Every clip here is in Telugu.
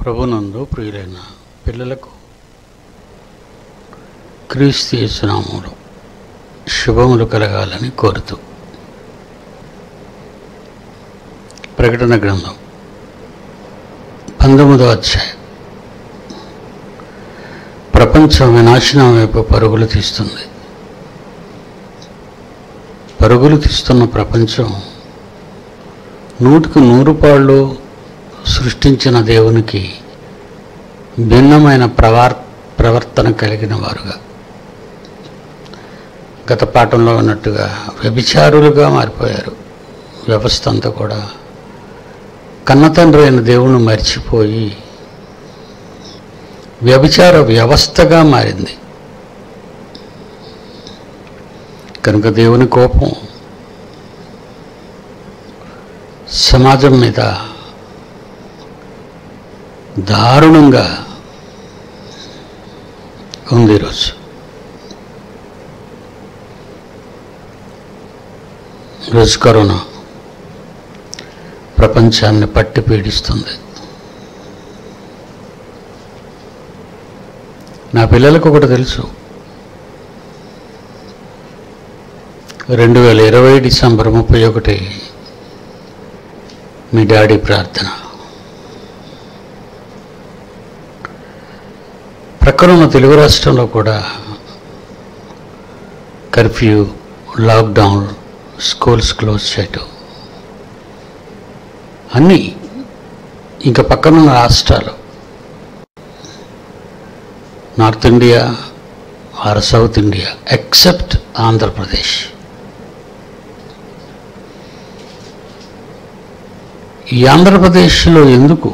ప్రభునందు ప్రియులైన పిల్లలకు క్రీస్తు యేసునామములో శుభములు కలగాలని కోరుతూ ప్రకటన గ్రంథం పంతొమ్మిదో అధ్యాయం ప్రపంచం వినాశనం వైపు పరుగులు తీస్తుంది పరుగులు తీస్తున్న ప్రపంచం నూటికి నూరు పాళ్ళు సృష్టించిన దేవునికి భిన్నమైన ప్రవార్ ప్రవర్తన కలిగిన వారుగా గత పాఠంలో ఉన్నట్టుగా వ్యభిచారులుగా మారిపోయారు వ్యవస్థ అంతా కూడా కన్నతండ్రి అయిన దేవుణ్ణి మర్చిపోయి వ్యభిచార వ్యవస్థగా మారింది కనుక దేవుని కోపం సమాజం మీద దారుణంగా ఉంది ఈరోజు ఈరోజు కరోనా ప్రపంచాన్ని పట్టి పీడిస్తుంది నా పిల్లలకు ఒకటి తెలుసు రెండు వేల ఇరవై డిసెంబర్ ముప్పై ఒకటి మీ డాడీ ప్రార్థన ప్రక్కన ఉన్న తెలుగు రాష్ట్రంలో కూడా కర్ఫ్యూ లాక్డౌన్ స్కూల్స్ క్లోజ్ చేయటం అన్నీ ఇంకా పక్కనున్న రాష్ట్రాలు North India or South India except Andhra Pradesh ఈ ఆంధ్రప్రదేశ్లో ఎందుకు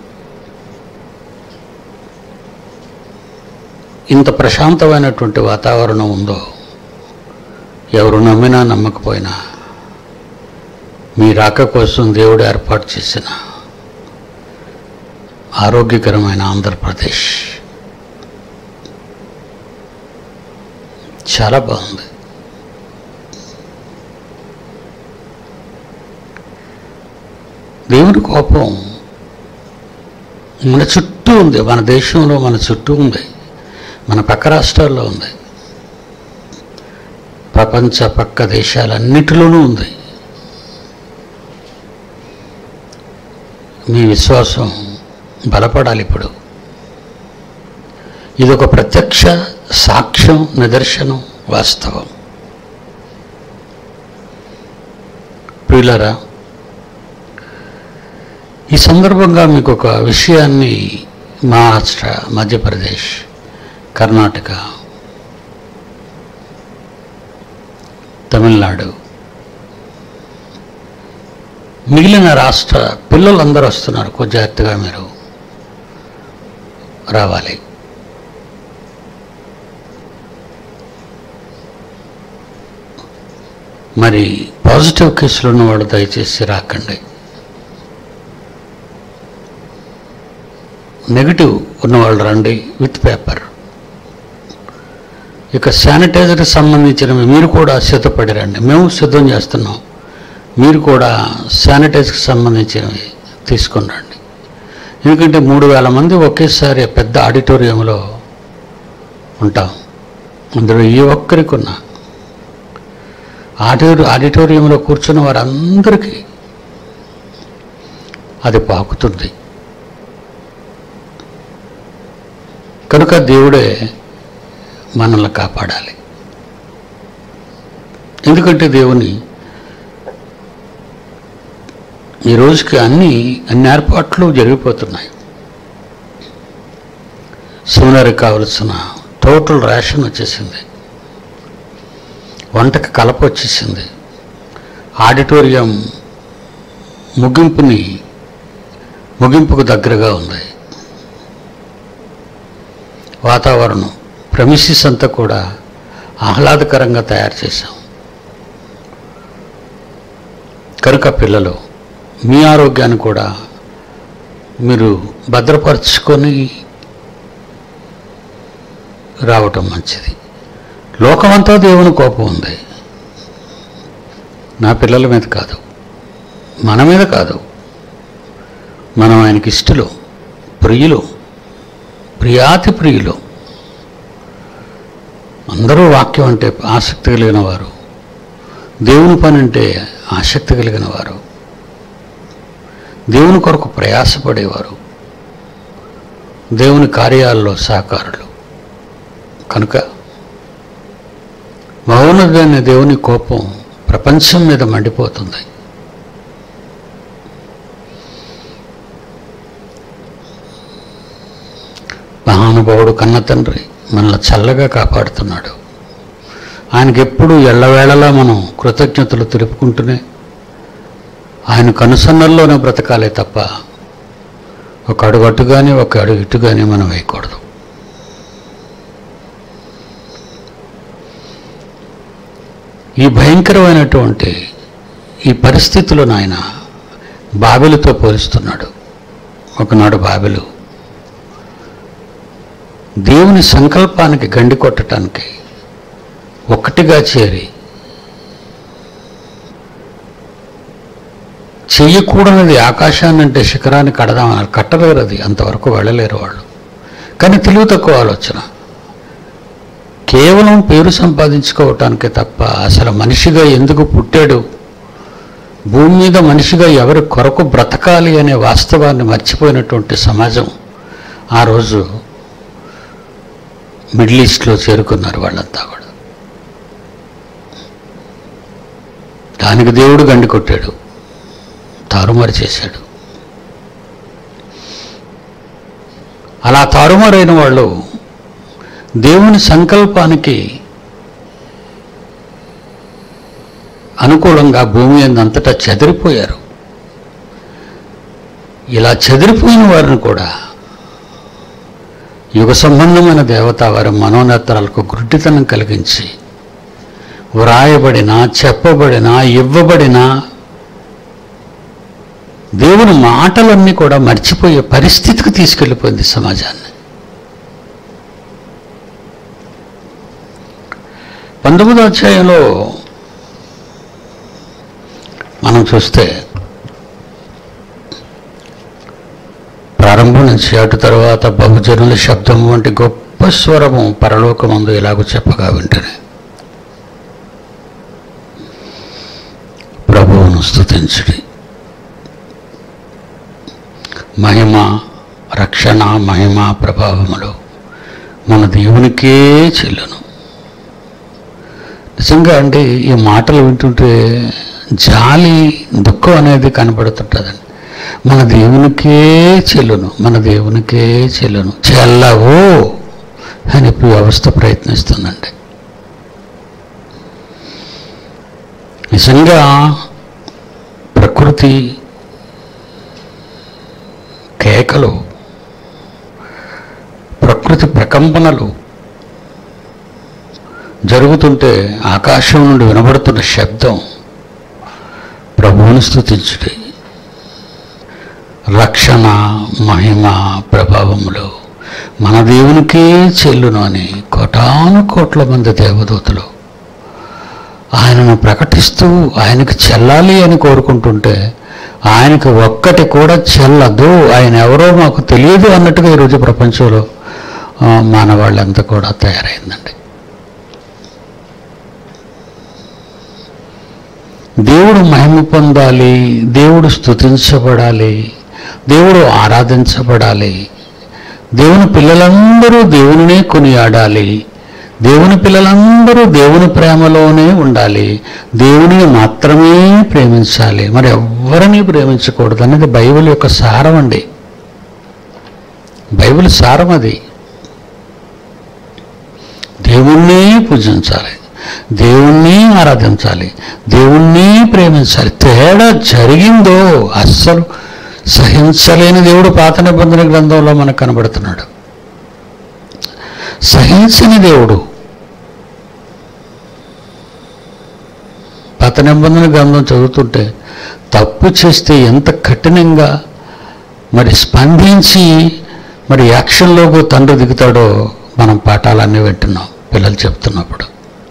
ఇంత ప్రశాంతమైనటువంటి వాతావరణం ఉందో ఎవరు నమ్మినా నమ్మకపోయినా మీ రాక కోసం దేవుడు ఏర్పాటు చేసిన ఆరోగ్యకరమైన ఆంధ్రప్రదేశ్ చాలా బాగుంది దేవుని కోపం మన చుట్టూ ఉంది మన దేశంలో మన చుట్టూ ఉంది మన పక్క రాష్ట్రాల్లో ఉంది ప్రపంచ పక్క దేశాలన్నిటిలోనూ ఉంది మీ విశ్వాసం బలపడాలి ఇప్పుడు ఇది ఒక ప్రత్యక్ష సాక్ష్యం నిదర్శనం వాస్తవం ప్రియులరా ఈ సందర్భంగా మీకు ఒక విషయాన్ని మహారాష్ట్ర మధ్యప్రదేశ్ కర్ణాటక తమిళనాడు మిగిలిన రాష్ట్ర పిల్లలందరూ వస్తున్నారు కొంచెం జాగ్రత్తగా మీరు రావాలి మరి పాజిటివ్ కేసులు ఉన్నవాళ్ళు దయచేసి రాకండి నెగిటివ్ ఉన్నవాళ్ళు రండి విత్ పేపర్ ఇక శానిటైజర్కి సంబంధించినవి మీరు కూడా సిద్ధపడి రండి మేము సిద్ధం చేస్తున్నాం మీరు కూడా శానిటైజర్కి సంబంధించినవి తీసుకొని రండి ఎందుకంటే మూడు వేల మంది ఒకేసారి పెద్ద ఆడిటోరియంలో ఉంటాం అందులో ఏ ఒక్కరికి ఉన్నా ఆడిటో ఆడిటోరియంలో కూర్చున్న వారందరికీ అది పాకుతుంది కనుక దేవుడే మనల్ని కాపాడాలి ఎందుకంటే దేవుని ఈ రోజుకి అన్ని అన్ని ఏర్పాట్లు జరిగిపోతున్నాయి సోనరికి కావలసిన టోటల్ రేషన్ వచ్చేసింది వంటకి కలప వచ్చేసింది ఆడిటోరియం ముగింపుని ముగింపుకు దగ్గరగా ఉంది వాతావరణం ప్రమిసిస్ అంతా కూడా ఆహ్లాదకరంగా తయారు చేశాం కనుక పిల్లలు మీ ఆరోగ్యాన్ని కూడా మీరు భద్రపరచుకొని రావటం మంచిది లోకమంతా దేవుని కోపం ఉంది నా పిల్లల మీద కాదు మన మీద కాదు మనం ఆయనకి ఇష్టలు ప్రియులు ప్రియాతి ప్రియులు అందరూ వాక్యం అంటే ఆసక్తి కలిగిన వారు దేవుని పని అంటే ఆసక్తి కలిగిన వారు దేవుని కొరకు ప్రయాసపడేవారు దేవుని కార్యాల్లో సహకారులు కనుక మౌనమైన దేవుని కోపం ప్రపంచం మీద మండిపోతుంది మహానుభావుడు కన్న తండ్రి మనల్ని చల్లగా కాపాడుతున్నాడు ఆయనకి ఎప్పుడు ఎల్లవేళలా మనం కృతజ్ఞతలు తెలుపుకుంటూనే ఆయన కనుసన్నల్లోనే బ్రతకాలే తప్ప ఒక అడుగు అటు కానీ ఒక అడుగు ఇటు కానీ మనం వేయకూడదు ఈ భయంకరమైనటువంటి ఈ పరిస్థితులను ఆయన బాబెలతో పోలుస్తున్నాడు ఒకనాడు బాబెలు దేవుని సంకల్పానికి గండి కొట్టడానికి ఒక్కటిగా చేరి చెయ్యకూడనిది ఆకాశాన్ని అంటే శిఖరాన్ని కడదాం కట్టలేరు అది అంతవరకు వెళ్ళలేరు వాళ్ళు కానీ తెలివి తక్కువ ఆలోచన కేవలం పేరు సంపాదించుకోవటానికే తప్ప అసలు మనిషిగా ఎందుకు పుట్టాడు భూమి మీద మనిషిగా ఎవరి కొరకు బ్రతకాలి అనే వాస్తవాన్ని మర్చిపోయినటువంటి సమాజం ఆ రోజు మిడిల్ ఈస్ట్లో చేరుకున్నారు వాళ్ళంతా కూడా దానికి దేవుడు గండి కొట్టాడు తారుమారు చేశాడు అలా తారుమారైన వాళ్ళు దేవుని సంకల్పానికి అనుకూలంగా భూమి అంతటా చెదిరిపోయారు ఇలా చెదిరిపోయిన వారిని కూడా యుగ సంబంధమైన దేవత వారి మనోనేత్రాలకు గుడ్డితనం కలిగించి వ్రాయబడిన చెప్పబడిన ఇవ్వబడిన దేవుని మాటలన్నీ కూడా మర్చిపోయే పరిస్థితికి తీసుకెళ్ళిపోయింది సమాజాన్ని పంతొమ్మిదో అధ్యాయంలో మనం చూస్తే ప్రారంభం నుంచి అటు తర్వాత బహుజనుల శబ్దం వంటి గొప్ప స్వరము పరలోకమందు ఇలాగ చెప్పగా వింటనే ప్రభువును స్తుతించుడి మహిమ రక్షణ మహిమ ప్రభావములు మన దేవునికే చెల్లును నిజంగా అంటే ఈ మాటలు వింటుంటే జాలి దుఃఖం అనేది కనబడుతుంటుందండి మన దేవునికే చెల్లును మన దేవునికే చెల్లును చెల్లవు అని ఇప్పుడు వ్యవస్థ ప్రయత్నిస్తుందండి నిజంగా ప్రకృతి కేకలు ప్రకృతి ప్రకంపనలు జరుగుతుంటే ఆకాశం నుండి వినబడుతున్న శబ్దం ప్రభువుని స్థుతించుడి రక్షణ మహిమ ప్రభావములు మన దేవునికే చెల్లును అని కోటాను కోట్ల మంది దేవదూతలు ఆయనను ప్రకటిస్తూ ఆయనకు చెల్లాలి అని కోరుకుంటుంటే ఆయనకు ఒక్కటి కూడా చెల్లదు ఆయన ఎవరో మాకు తెలియదు అన్నట్టుగా ఈరోజు ప్రపంచంలో ఆ, మానవాళ్ళంతా కూడా తయారైందండి దేవుడు మహిమ పొందాలి దేవుడు స్తుతించబడాలి దేవుడు ఆరాధించబడాలి దేవుని పిల్లలందరూ దేవునినే కొనియాడాలి దేవుని పిల్లలందరూ దేవుని ప్రేమలోనే ఉండాలి దేవునిని మాత్రమే ప్రేమించాలి మరి ఎవరిని ప్రేమించకూడదు అనేది బైబిల్ యొక్క సారం అండి బైబిల్ సారం అది దేవుణ్ణి పూజించాలి దేవుణ్ణి ఆరాధించాలి దేవుణ్ణి ప్రేమించాలి తేడా జరిగిందో అస్సలు సహించలేని దేవుడు పాత నిబంధన గ్రంథంలో మనకు కనబడుతున్నాడు సహించని దేవుడు పాత నిబంధన గ్రంథం చదువుతుంటే తప్పు చేస్తే ఎంత కఠినంగా మరి స్పందించి మరి యాక్షన్లోకి తండ్రి దిగుతాడో మనం పాఠాలన్నీ వింటున్నాం పిల్లలు చెప్తున్నప్పుడు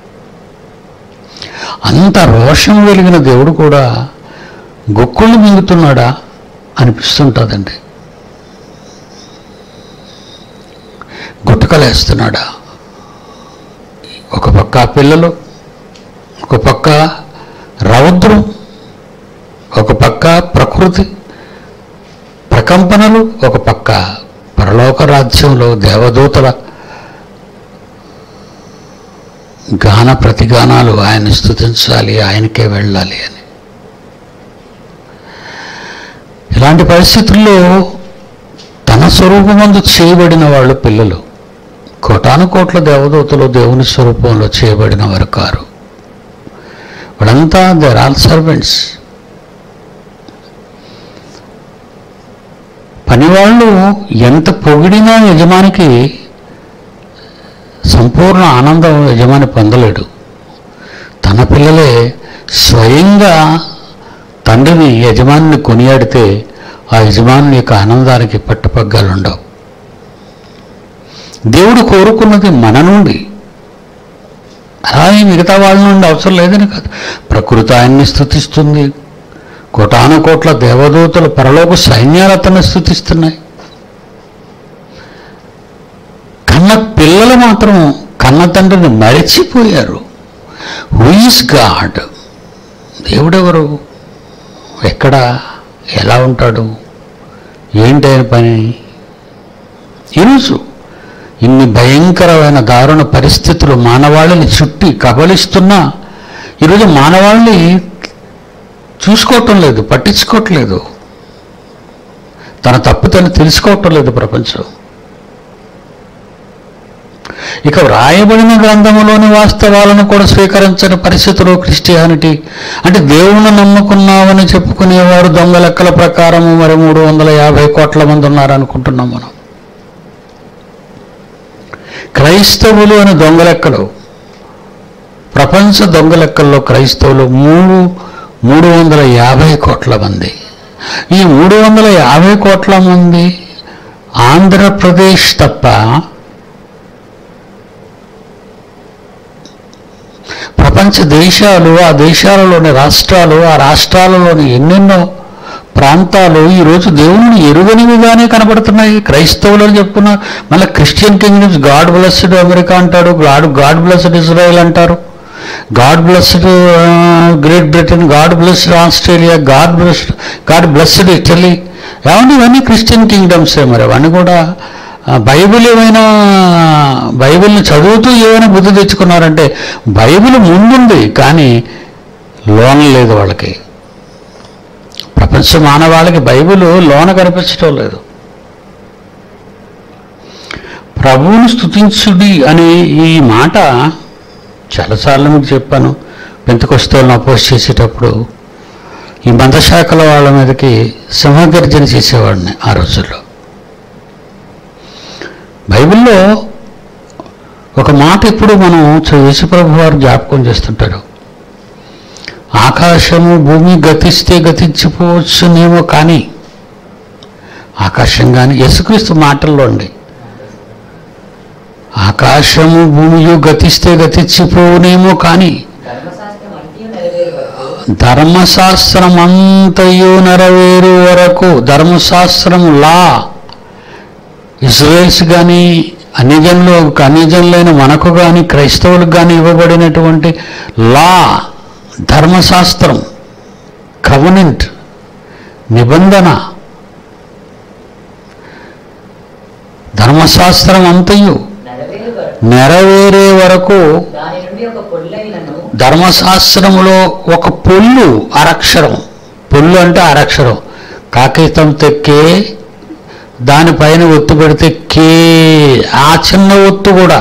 అంత రోషం వెలిగిన దేవుడు కూడా గొక్కుళ్ళు మింగుతున్నాడా అనిపిస్తుంటుందండి గుట్టకలేస్తున్నాడా ఒక పక్క ఆ పిల్లలు ఒక పక్క రౌద్రం ఒక పక్క ప్రకృతి ప్రకంపనలు ఒక పక్క పరలోక రాజ్యంలో దేవదూతల గాన ప్రతిగానాలు ఆయన స్థుతించాలి ఆయనకే వెళ్ళాలి అని ఇలాంటి పరిస్థితుల్లో తన స్వరూపమందు చేయబడిన వాళ్ళు పిల్లలు కోటాను కోట్ల దేవదూతలు దేవుని స్వరూపంలో చేయబడిన వారు కారు వాళ్ళంతా దర్ ఆల్ సర్వెంట్స్ పనివాళ్ళు ఎంత పొగిడినా యజమానికి సంపూర్ణ ఆనందం యజమాని పొందలేడు తన పిల్లలే స్వయంగా తండ్రిని యజమానిని కొనియాడితే ఆ యజమాని యొక్క ఆనందానికి పట్టుపగ్గాలు ఉండవు దేవుడు కోరుకున్నది మన నుండి అలాగే మిగతా వాళ్ళ నుండి అవసరం లేదని కాదు ప్రకృతి ఆయన్ని స్థుతిస్తుంది కోటాను కోట్ల దేవదూతలు పరలోక సైన్యాలు అతన్ని స్థుతిస్తున్నాయి కన్న పిల్లలు మాత్రం కన్న తండ్రిని మరిచిపోయారు హూయిస్ గాడ్ దేవుడెవరు ఎక్కడ ఎలా ఉంటాడు ఏంటి ఆయన పని ఈరోజు ఇన్ని భయంకరమైన దారుణ పరిస్థితులు మానవాళిని చుట్టి కబలిస్తున్నా ఈరోజు మానవాళిని చూసుకోవటం లేదు పట్టించుకోవట్లేదు తన తప్పు తను తెలుసుకోవటం లేదు ప్రపంచం ఇక వ్రాయబడిన గ్రంథములోని వాస్తవాలను కూడా స్వీకరించని పరిస్థితిలో క్రిస్టియానిటీ అంటే దేవుణ్ణి నమ్ముకున్నామని చెప్పుకునేవారు దొంగ లెక్కల ప్రకారము మరి మూడు వందల యాభై కోట్ల మంది ఉన్నారనుకుంటున్నాం మనం క్రైస్తవులు అని దొంగ లెక్కలు ప్రపంచ దొంగ లెక్కల్లో క్రైస్తవులు మూడు మూడు వందల యాభై కోట్ల మంది ఈ మూడు వందల యాభై కోట్ల మంది ఆంధ్రప్రదేశ్ తప్ప ప్రపంచ దేశాలు ఆ దేశాలలోని రాష్ట్రాలు ఆ రాష్ట్రాలలోని ఎన్నెన్నో ప్రాంతాలు ఈరోజు దేవుని ఎరుగనివిగానే కనబడుతున్నాయి క్రైస్తవులు అని చెప్పుకున్నా మళ్ళీ Christian kingdoms God blessed America అంటాడు గాడ్ గాడ్ బ్లెస్డ్ ఇజ్రాయెల్ అంటారు God blessed Great Britain God blessed Australia God blessed God blessed Italy ఏమంటే ఇవన్నీ క్రిస్టియన్ కింగ్డమ్సే మరి అవన్నీ కూడా ఆ, బైబిల్ ఏమైనా బైబిల్ని చదువుతూ ఏమైనా బుద్ధి తెచ్చుకున్నారంటే బైబిల్ ముందుంది కానీ లోన లేదు వాళ్ళకి ప్రపంచ మానవాళికి బైబిల్ లోన కనిపించడం లేదు ప్రభువుని స్తుతించుడి అనే ఈ మాట చాలాసార్లు మీకు చెప్పాను పెంతకొస్తోళ్ళని అపోజ్ చేసేటప్పుడు ఈ మందశాఖల వాళ్ళ మీదకి సింహగర్జన చేసేవాడిని ఆ రోజుల్లో బైబిల్లో ఒక మాట ఎప్పుడు మనం యేసుప్రభు వారు జ్ఞాపకం చేస్తుంటారు ఆకాశము భూమి గతిస్తే గతించిపోవచ్చునేమో కానీ ఆకాశం కానీ యేసుక్రీస్తు మాటల్లో అండి ఆకాశము భూమియు గతిస్తే గతించిపోనేమో కానీ ధర్మశాస్త్రం అంత్యం నెరవేరు వరకు ధర్మశాస్త్రం అంతయు నెరవేరు వరకు ధర్మశాస్త్రం లా ఇజ్రాయల్స్ కానీ అన్యజనులు అన్యజనులైన మనకు కానీ క్రైస్తవులకు కానీ ఇవ్వబడినటువంటి లా ధర్మశాస్త్రం కవనెంట్ నిబంధన ధర్మశాస్త్రం అంతయు నెరవేరు వరకు నెరవేరే వరకు దాని నుండి ఒక పొల్లైనను ధర్మశాస్త్రములో ఒక పొల్లు అరక్షరం పొల్లు అంటే అరక్షరం కాకితం తెక్కే దానిపైన ఒత్తు పెడితే కే ఆ చిన్న ఒత్తు కూడా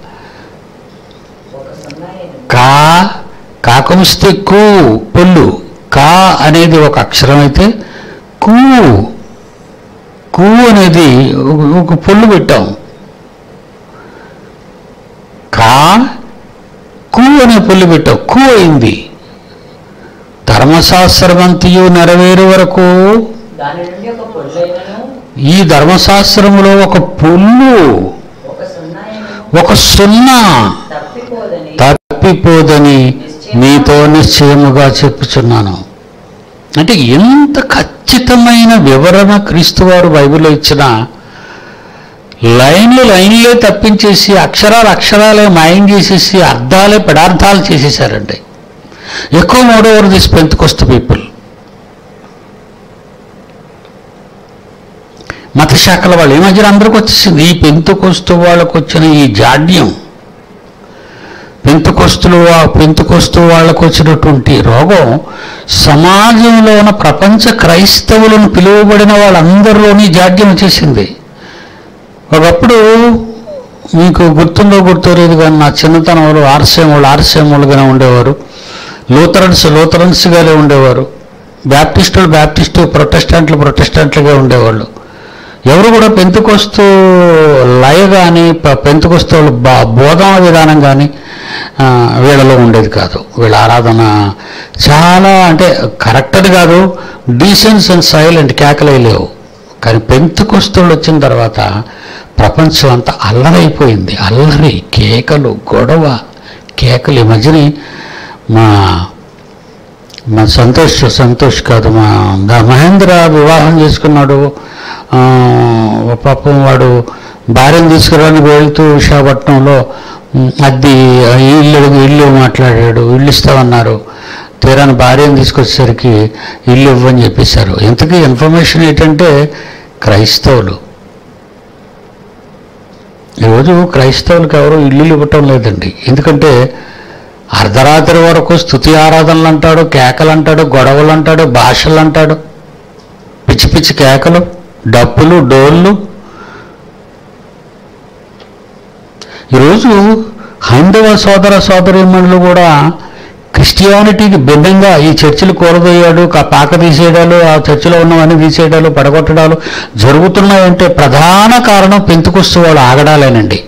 ఒక సున్నాయను కా కాకంస్తే కు పొల్లు కా అనేది ఒక అక్షరం అయితే కు కు అనేది ఒక- ఒక పొల్లు పెట్టాం కా కు అనే పొల్లు పెట్టాం కు అయింది ధర్మశాస్త్రమంతియు నెరవేరు వరకు దాని నుండి ఒక పొల్లైనను ఈ ధర్మశాస్త్రములో ఒక పొల్లు ఒక సున్నాయను ఒక సున్నా తప్పిపోదని తప్పిపోదని నీతో నిశ్చయముగా చెప్పుచున్నాను అంటే ఎంత ఖచ్చితమైన వివరణ క్రీస్తువారు బైబిల్లో ఇచ్చిన లైన్లు లైన్లే తప్పించేసి అక్షరాలు అక్షరాలే మాయం చేసేసి అర్థాలే పదార్థాలు చేసేసారండి ఎక్కువ మూడోవర్ దిస్ పెంతుకొస్తు పీపుల్ మత శాఖల వాళ్ళు ఈ మధ్యన అందరికి వచ్చేసింది ఈ పెంతుకొస్తు వాళ్ళకు వచ్చిన ఈ జాడ్యం పెంతుకొస్తులు పెంతుకొస్తు వాళ్ళకు వచ్చినటువంటి రోగం సమాజంలో ఉన్న ప్రపంచ క్రైస్తవులను పిలువబడిన వాళ్ళందరిలోని జాడ్యం వచ్చేసింది ఒకప్పుడు మీకు గుర్తుందో గుర్తులేదు కానీ నా చిన్నతనంలో ఆర్సేములు ఆర్సేములుగానే ఉండేవారు లూథరన్స్ లూథరన్స్గానే ఉండేవారు బ్యాప్టిస్టులు బ్యాప్టిస్టు ప్రొటెస్టెంట్లు ప్రొటెస్టెంట్లుగా ఉండేవాళ్ళు ఎవరు కూడా పెంతుకొస్తూ లయ కానీ పెంతుకొస్తూ వాళ్ళ బా- బోధన విధానం కానీ ఆ, వీళ్ళలో ఉండేది కాదు వీళ్ళ ఆరాధన చాలా అంటే కరెక్ట్ అది కాదు డీసెన్స్ అండ్ సైలెంట్ కేకలే లేవు కానీ పెంతుకొస్తులు వచ్చిన తర్వాత ప్రపంచం అంతా అల్లరైపోయింది అల్లరి కేకలు గొడవ కేకలు ఈ మధ్యని మా మా సంతోష్ సంతోష్ కాదు మా దా మహేంద్ర వివాహం చేసుకున్నాడు ఆ, పాపం వాడు భార్యను తీసుకురానికి వెళ్తూ విశాఖపట్నంలో ఉమ్, అద్దె ఇల్లు ఇల్లు మాట్లాడాడు ఇల్లు ఇస్తామన్నారు తీరాని భార్యను తీసుకొచ్చేసరికి ఇల్లు ఇవ్వని చెప్పేశారు ఇంతకీ ఇన్ఫర్మేషన్ ఏంటంటే క్రైస్తవులు ఈరోజు క్రైస్తవులకు ఎవరు ఇల్లు ఇవ్వటం లేదండి ఎందుకంటే అర్ధరాత్రి వరకు స్థుతి ఆరాధనలు అంటాడు కేకలు అంటాడు గొడవలు అంటాడు భాషలు అంటాడు పిచ్చి పిచ్చి కేకలు డప్పులు డోళ్ళు ఈరోజు హైందవ సోదర సోదరీమణులు కూడా క్రిస్టియానిటీకి భిన్నంగా ఈ చర్చిలు కూలదోయాడు కా పాక తీసేయడాలు ఆ చర్చిలో ఉన్నవన్నీ తీసేయడాలు పడగొట్టడాలు జరుగుతున్నాయంటే ప్రధాన కారణం పెంతుకొస్తూ వాళ్ళు ఆగడాలేనండి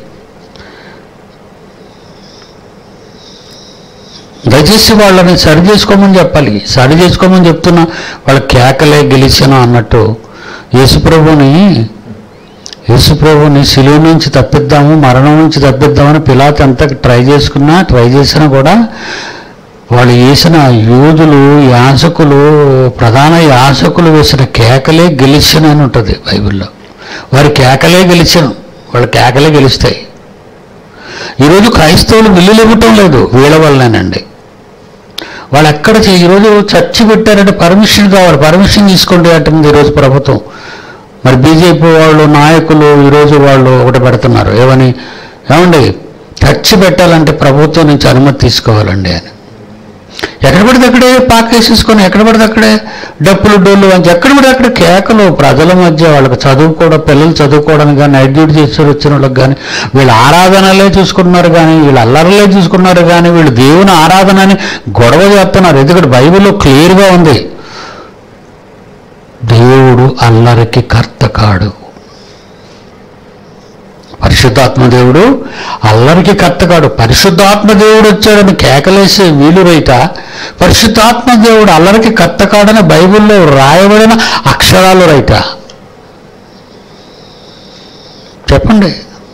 దయచేసి వాళ్ళని సరి చేసుకోమని చెప్పాలి సరి చేసుకోమని చెప్తున్నా వాళ్ళ కేకలే గెలిచాను అన్నట్టు యేసుప్రభుని యేసుప్రభుని శిలువ నుంచి తప్పిద్దాము మరణం నుంచి తప్పిద్దామని పిలాత్ ఎంత ట్రై చేసుకున్నా ట్రై చేసినా కూడా వాళ్ళు వేసిన యూదులు యాజకులు ప్రధాన యాజకులు వేసిన కేకలే గెలిచిన అని ఉంటుంది బైబిల్లో వారి కేకలే గెలిచను వాళ్ళ కేకలే గెలుస్తాయి ఈరోజు క్రైస్తవులు బిల్లులు ఇవ్వటం లేదు వీళ్ళ వల్లనేనండి వాళ్ళు ఎక్కడ చే- ఈరోజు చర్చి పెట్టారంటే పర్మిషన్ కావాలి పర్మిషన్ తీసుకోండి అంటుంది ఈరోజు ప్రభుత్వం మరి బీజేపీ వాళ్ళు నాయకులు ఈరోజు వాళ్ళు ఒకటి పెడుతున్నారు ఏమని ఏమండి చర్చి పెట్టాలంటే ప్రభుత్వం నుంచి అనుమతి తీసుకోవాలండి అని ఎక్కడ పడితే అక్కడే పాకేసేసుకొని ఎక్కడ పడితే అక్కడే డప్పులు డోళ్ళు అని ఎక్కడ పడితే అక్కడ కేకలు ప్రజల మధ్య వాళ్ళకి చదువుకోవడం పిల్లలు చదువుకోవడానికి కానీ నైట్ డ్యూటీ చేసి వచ్చిన వాళ్ళకి కానీ వీళ్ళ ఆరాధనలే చూసుకుంటున్నారు కానీ వీళ్ళ అల్లరలే చూసుకున్నారు కానీ వీళ్ళు దేవుని ఆరాధనని గొడవ చేస్తున్నారు ఎందుకంటే బైబిల్లో క్లియర్గా ఉంది దేవుడు అల్లరికి కర్త కాడు పరిశుద్ధాత్మ దేవుడు అల్లరికి కర్తగాడు పరిశుద్ధాత్మ దేవుడు వచ్చాడని కేకలేసే వీలు రైట పరిశుద్ధాత్మ దేవుడు అల్లరికి కర్తకాడని బైబిల్లో రాయబడిన అక్షరాలు రైట చెప్పండి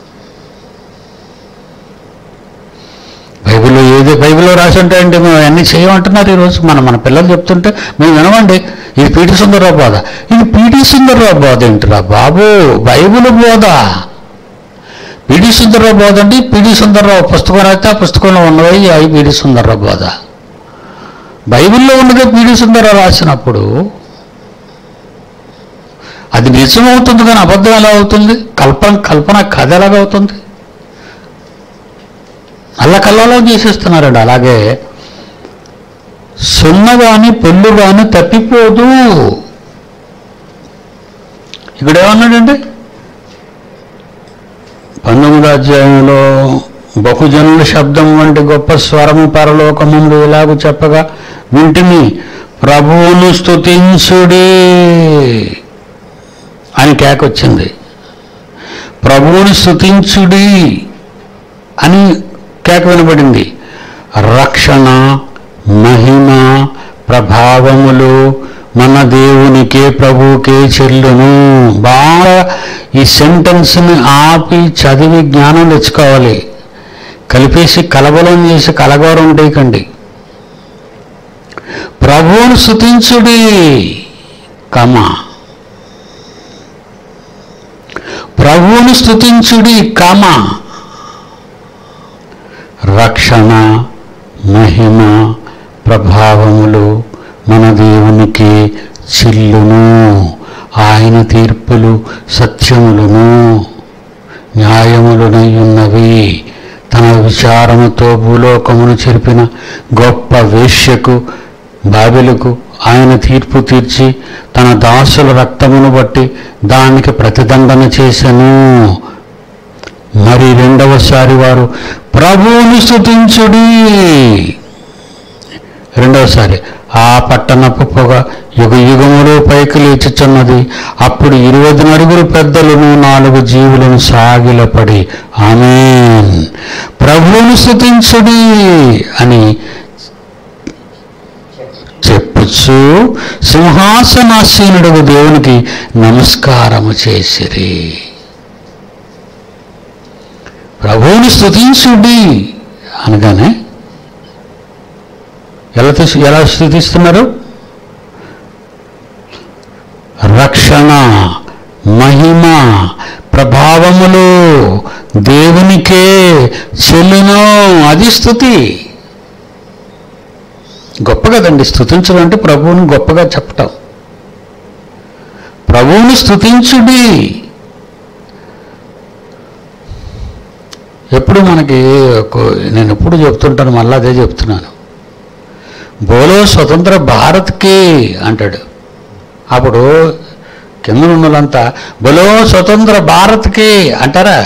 బైబిల్లో ఏది బైబిల్లో రాసి ఉంటాయండి మేము అన్నీ చేయమంటున్నారు ఈరోజు మన మన పిల్లలు చెప్తుంటే మేము వినమండి ఇది పీటి సుందరరావు బోధ ఇది పీటి సుందరరావు బోధ ఏంటిరా బాబు బైబిల్ బోధ పిడి సుందరరావు బోధ అంటే పిడి సుందరరావు పుస్తకం రాస్తే ఆ పుస్తకంలో ఉన్నవి అవి పిడి సుందరరావు బోధ బైబిల్లో ఉన్నదే పిడి సుందరరావు రాసినప్పుడు అది నిజం అవుతుంది కానీ అబద్ధం ఎలా అవుతుంది కల్పన కల్పన కథ ఎలాగవుతుంది అల్లకల్లలో చేసేస్తున్నారండి అలాగే సున్న కానీ పొల్లు కానీ తప్పిపోదు ఇక్కడ ఏమన్నాడండి పంతొమ్మిదో అధ్యాయంలో బహుజనుల శబ్దం వంటి గొప్ప స్వరము పరలోకముందు ఇలాగ చెప్పగా వింటిని ప్రభువును స్తుతించుడి అని కేకొచ్చింది ప్రభువుని స్తుతించుడి అని కేక వినబడింది రక్షణ మహిమ ప్రభావములు మన దేవునికే ప్రభువుకే చెల్లును బాగా ఈ సెంటెన్స్ని ఆపి చదివి జ్ఞానం తెచ్చుకోవాలి కలిపేసి కలబలం చేసి కలగోరం ఉండేయకండి ప్రభువును స్థుతించుడి కమ ప్రభువుని స్తుతించుడి కామ రక్షణ మహిమ ప్రభావములు మన దేవునికి చిల్లును ఆయన తీర్పులు సత్యములను న్యాయములునై ఉన్నవి తన విచారముతో భూలోకమును చెరిపిన గొప్ప వేశ్యకు బాబెలకు ఆయన తీర్పు తీర్చి తన దాసుల రక్తమును బట్టి దానికి ప్రతిదండన చేసెను మరి రెండవసారి వారు ప్రభువుని స్తుతించుడి రెండవసారి ఆ పట్టణపు పొగ యుగ యుగములు పైకి లేచుచున్నది అప్పుడు ఇరవై నలుగురు పెద్దలను నాలుగు జీవులను సాగిలపడి ఆమేన్ ప్రభువును స్తుతించుడి అని చెప్పుచు సింహాసనాసీనుడు దేవునికి నమస్కారము చేసిరి ప్రభువుని స్తుతించుడి అనగానే ఎలా తీసు ఎలా స్థుతిస్తున్నారు రక్షణ మహిమ ప్రభావములు దేవునికే చెల్లును అది స్థుతి గొప్ప కదండి స్థుతించడం అంటే ప్రభువుని గొప్పగా చెప్పటం ప్రభువుని స్థుతించుడి ఎప్పుడు మనకి ఒక- నేను ఎప్పుడు చెప్తుంటాను మళ్ళీ అదే చెప్తున్నాను బోలో స్వతంత్ర భారత్కి అంటాడు అప్పుడు కింద ఉన్న వాళ్ళంతా బోలో స్వతంత్ర భారత్కి అంటారా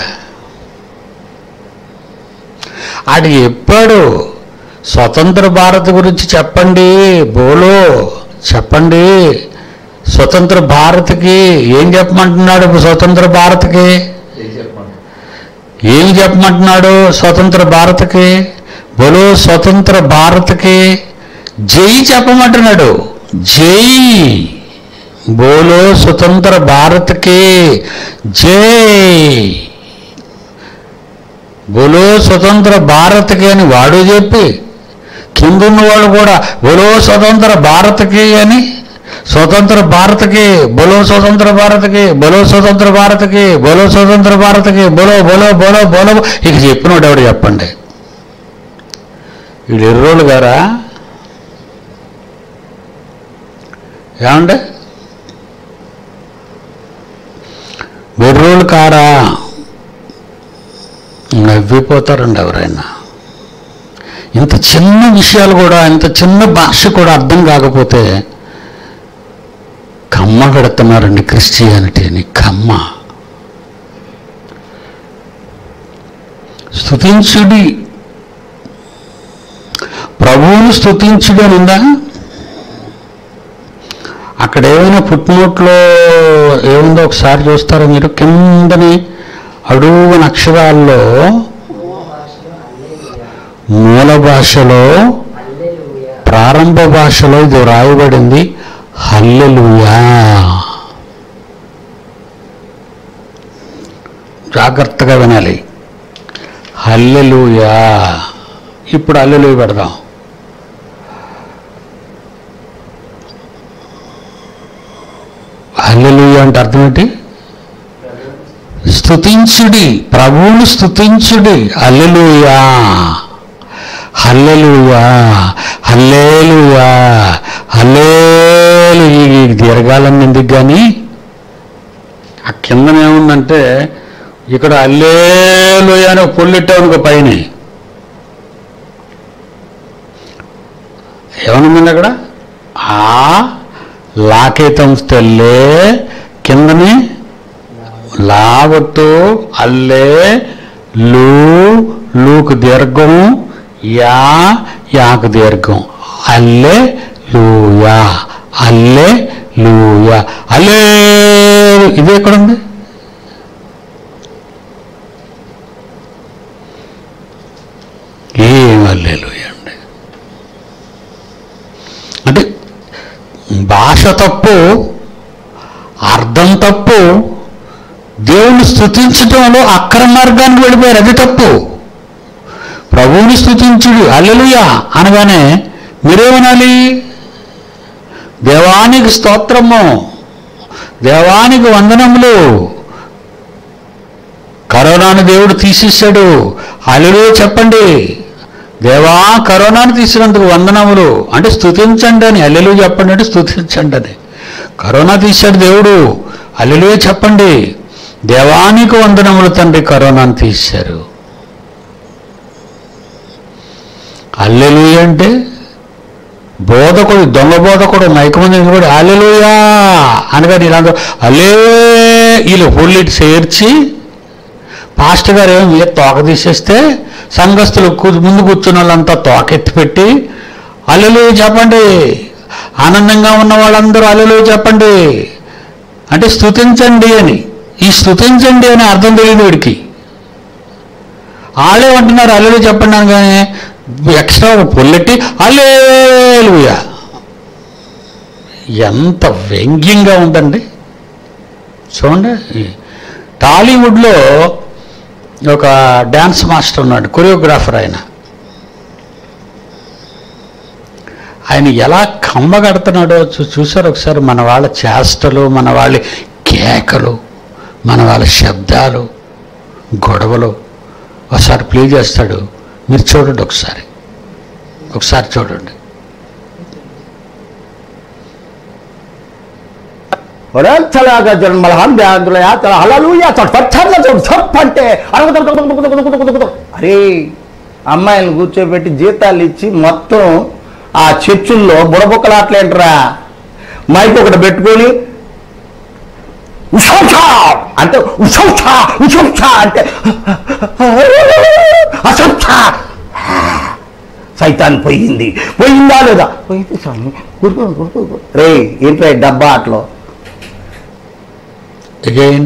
ఆడు చెప్పాడు స్వతంత్ర భారత్ గురించి చెప్పండి బోలో చెప్పండి స్వతంత్ర భారత్కి ఏం చెప్పమంటున్నాడు స్వతంత్ర భారత్కి ఏం చెప్పమంటున్నాడు స్వతంత్ర భారత్కి బోలో స్వతంత్ర భారత్కి జై చెప్పమంటున్నాడు జై బోలో స్వతంత్ర భారత్కి జై బోలో స్వతంత్ర భారత్కి అని వాడు చెప్పి కిందున్న వాళ్ళు కూడా బోలో స్వతంత్ర భారత్కి అని స్వతంత్ర భారత్కి బోలో స్వతంత్ర భారత్కి బోలో స్వతంత్ర భారత్కి బోలో స్వతంత్ర భారత్కి బోలో బోలో బోలో బోలో ఇక చెప్పినోడు ఎవడు చెప్పండి వీడు ఎర్రోళ్ళు గారా ఏమండి బెర్రోళ్ళు కారా నవ్విపోతారండి ఎవరైనా ఇంత చిన్న విషయాలు కూడా ఇంత చిన్న భాష కూడా అర్థం కాకపోతే కమ్మ కడుతున్నారండి క్రిస్టియానిటీని కమ్మ స్తుతించుడి ప్రభువును స్తుతించుడి అని ఉందా అక్కడ ఏమైనా ఫుట్నోట్లో ఏముందో ఒకసారి చూస్తారా మీరు కిందని అడుగున అక్షరాల్లో మూల భాషలో హల్లెలూయా ప్రారంభ భాషలో ఇది రాయబడింది హల్లెలూయా జాగ్రత్తగా వినాలి హల్లెలూయా ఇప్పుడు హల్లెలూయ పెడదాం హల్లెలూయా అంటే అర్థం ఏంటి స్తుతించుడి ప్రభువుని స్తుతించుడి హల్లెలూయా హల్లెలూయా హల్లేలుయా హల్లేలు ఈ దీర్ఘాలన్నీ ఎందుకు కానీ ఆ కిందన ఏముందంటే ఇక్కడ అల్లేలుయా అని ఒక పొల్లెట్టావు అనుకో పైన ఏమనుందండి అక్కడ ఆ లాకేతం తెల్లే కిందని లావట్టు అల్లే లూ లూకు దీర్ఘం యా యాకు దీర్ఘం అల్లే లూయా అల్లే లూయా అల్లే ఇది ఎక్కడుంది ఏం అల్లేలుయా అండి అంటే భాష తప్పు అర్థం తప్పు దేవుణ్ణి స్థుతించడంలో అక్రమ మార్గానికి వెళ్ళిపోయారు అది తప్పు ప్రభువుని స్థుతించుడు అల్లెలుయా అనగానే మీరేమనాలి దేవానికి స్తోత్రము దేవానికి వందనములు కరోనాను దేవుడు తీసేశాడు అల్లుడు చెప్పండి దేవా కరోనాను తీసినందుకు వందనములు అంటే స్తుతించండి అని అల్లెలు చెప్పండి అంటే స్తుతించండి అని కరోనా తీశాడు దేవుడు అల్లెలు చెప్పండి దేవానికి వందనములు తండ్రి కరోనాను తీశారు అల్లెలు అంటే బోధకుడు దొంగ బోధకుడు మైకమంది కూడా అల్లెలుయా అనగా వీళ్ళందరూ అల్లే వీళ్ళు హుల్లిటి చేర్చి పాస్టర్ గారు ఏమో మీద తోక తీసేస్తే సంఘస్థులు కూ- ముందు కూర్చున్న వాళ్ళంతా తోక ఎత్తిపెట్టి అల్లెలు చెప్పండి ఆనందంగా ఉన్న వాళ్ళందరూ అల్లెలు చెప్పండి అంటే స్తుతించండి అని ఈ స్తుతించండి అని అర్థం తెలియదు వీడికి వాళ్ళే అంటున్నారు అల్లెలు చెప్పండి అనగానే ఎక్స్ట్రా ఒక పొల్లెట్టి అల్లేలుయా ఎంత వ్యంగ్యంగా ఉందండి చూడండి ఈ టాలీవుడ్లో ఒక డ్యాన్స్ మాస్టర్ ఉన్నాడు కొరియోగ్రాఫర్ ఆయన ఆయన ఎలా కమ్మ కడుతున్నాడో చూ చూసారు ఒకసారి మన వాళ్ళ చేష్టలు మన వాళ్ళ కేకలు మన వాళ్ళ శబ్దాలు గొడవలు ఒకసారి ప్లే చేస్తాడు మీరు చూడండి ఒకసారి ఒకసారి చూడండి ఒరేంచలాగా జన్మల హంద్యాందులయ చల హలలుయ చట్పచ్చర్ల చప్ అంటే అరగదు అరే అమ్మాయిని కూర్చోబెట్టి జీతాలు ఇచ్చి మొత్తం ఆ చర్చుల్లో బుడబుక్కలాట్లేంట్రా మైక్ ఒకటి పెట్టుకొని ఉషౌషా అంటే ఉషౌషా ఉషౌషా అంటే అసౌషా సైతాన్ పోయింది పోయిందా లేదా పోయింది స్వామి గుర్తు గుర్తు రే ఏంట్రా ఈ డబ్బా అట్లో అగైన్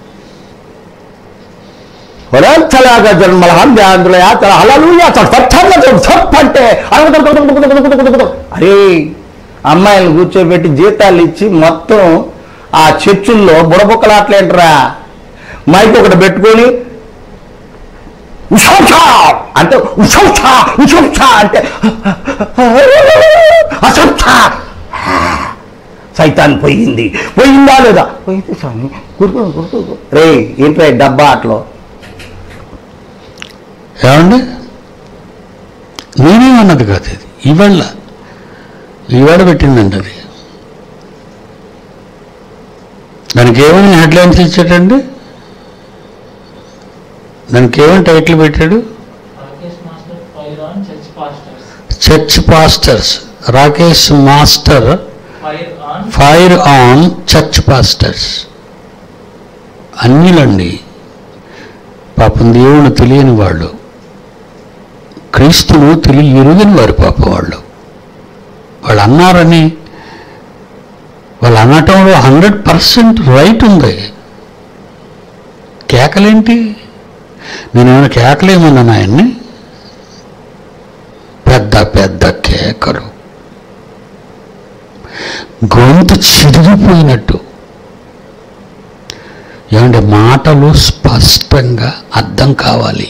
ఒరేంచలాగా జన్మల హంద్యాందులయ చల హలలుయ చట్పచ్చర్ల చప్ అంటే అరగదు అరే అమ్మాయిని కూర్చోబెట్టి జీతాలు ఇచ్చి మొత్తం ఆ చర్చుల్లో బుడబుక్కలాట్లేంట్రా మైక్ ఒకటి పెట్టుకొని ఉషౌషా అంటే ఉషౌషా ఉషౌషా అంటే అసౌషా సైతాన్ పోయింది పోయిందా లేదా పోయింది స్వామి గుర్తు గుర్తు రే ఏంట్రా ఈ డబ్బా అట్లో ఏమండి నేనేమన్నది కాదు ఇది ఇవాళ ఇవాళ పెట్టిందండి అది దానికి ఏమని హెడ్లైన్స్ ఇచ్చాడండి దానికి ఏమని టైటిల్ పెట్టాడు Rakesh master fire on church pastors church pastors Rakesh master fire on fire on church pastors అన్యులండి పాపం దేవుని తెలియని వాళ్ళు క్రీస్తును తెలియ ఎరుగని వారు పాపం వాళ్ళు వాళ్ళు అన్నారని వాళ్ళు అనటంలో హండ్రెడ్ పర్సెంట్ రైట్ ఉంది కేకలేంటి నేనేమైనా కేకలేమన్నాను ఆయన్ని పెద్ద పెద్ద కేకలు గొంతు చిరిగిపోయినట్టు ఏమంటే మాటలు స్పష్టంగా అర్థం కావాలి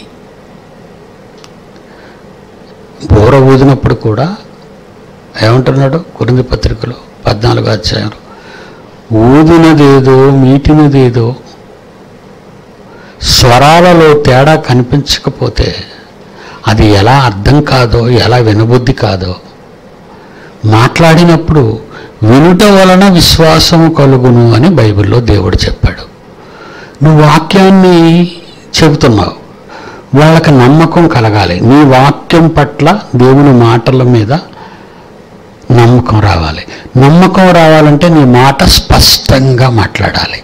బోర ఊదినప్పుడు కూడా ఏమంటున్నాడు కురింది పత్రికలో పద్నాలుగు అధ్యాయం ఊదినదేదో మీటినదేదో స్వరాలలో తేడా కనిపించకపోతే అది ఎలా అర్థం కాదో ఎలా వినబుద్ధి కాదో మాట్లాడినప్పుడు వినుట వలన విశ్వాసము కలుగును అని బైబిల్లో దేవుడు చెప్పాడు నువ్వు వాక్యాన్ని చెబుతున్నావు వాళ్ళకి నమ్మకం కలగాలి నీ వాక్యం పట్ల దేవుని మాటల మీద నమ్మకం రావాలి నమ్మకం రావాలంటే నీ మాట స్పష్టంగా మాట్లాడాలి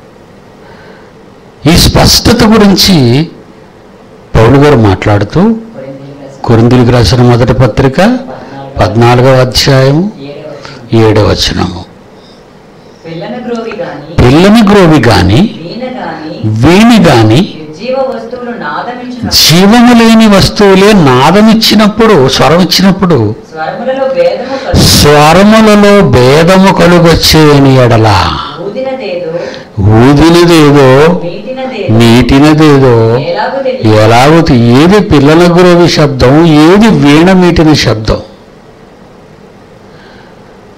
ఈ స్పష్టత గురించి పౌలు గారు మాట్లాడుతూ కొరిందీలకు రాసిన మొదటి పత్రిక పద్నాలుగవ అధ్యాయం ఏడవ వచనము పిల్లని గ్రోవి గాని పిల్లని గ్రోవి గాని వీణ గాని వీణి గాని నిర్జీవ వస్తువులు నాదమించిన జీవము లేని వస్తువులే నాదమిచ్చినప్పుడు స్వరం ఇచ్చినప్పుడు స్వరములలో భేదము కలుగు స్వరములలో భేదము కలుగొచ్చేయని ఎడల ఊదినదేదో ఊదినదేదో మీటినదేదో నీటినదేదో ఎలాగో తెలియదు ఎలాగో తె- ఏది పిల్లల గురవి శబ్దం ఏది వీణ మీటిన శబ్దం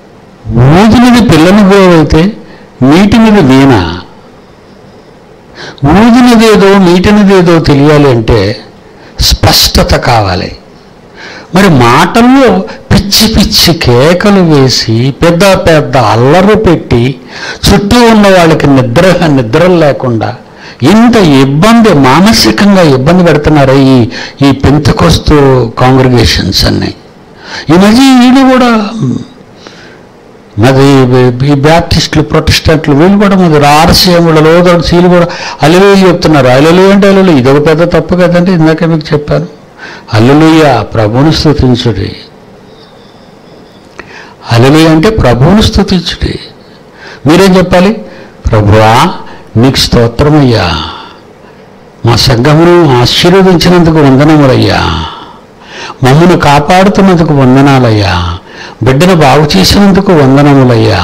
ఊదినది పిల్లల గురవైతే మీటినది వీణ ఊదినదేదో మీటినదేదో తెలియాలి అంటే స్పష్టత కావాలి మరి మాటల్లో పిచ్చి పిచ్చి కేకలు వేసి పెద్ద పెద్ద అల్లరు పెట్టి చుట్టూ ఉన్న వాళ్ళకి నిద్ర నిద్ర లేకుండా ఇంత ఇబ్బంది మానసికంగా ఇబ్బంది పెడుతున్నారు ఈ ఈ పెంతకొస్తూ కాంగ్రిగేషన్స్ అన్ని ఈ మధ్య వీళ్ళు కూడా మరి ఈ బ్యాప్టిస్టులు ప్రొటెస్టెంట్లు వీళ్ళు కూడా మరి ఆర్సీఎంలు లోదోడు సీలు కూడా అల్లెలు చెప్తున్నారు అల్లెలు అంటే అల్లెలు ఇదొక పెద్ద తప్పు కదండి ఇందాక మీకు చెప్పాను అల్లెలుయ్య ప్రభువుని స్థుతించుడి అల్లెలుయ్య అంటే ప్రభువుని స్థుతించుడి మీరేం చెప్పాలి ప్రభువా నీకు స్తోత్రమయ్యా మా సంఘమును ఆశీర్వదించినందుకు వందనములయ్యా మమ్మను కాపాడుతున్నందుకు వందనాలయ్యా బిడ్డను బాగు చేసినందుకు వందనములయ్యా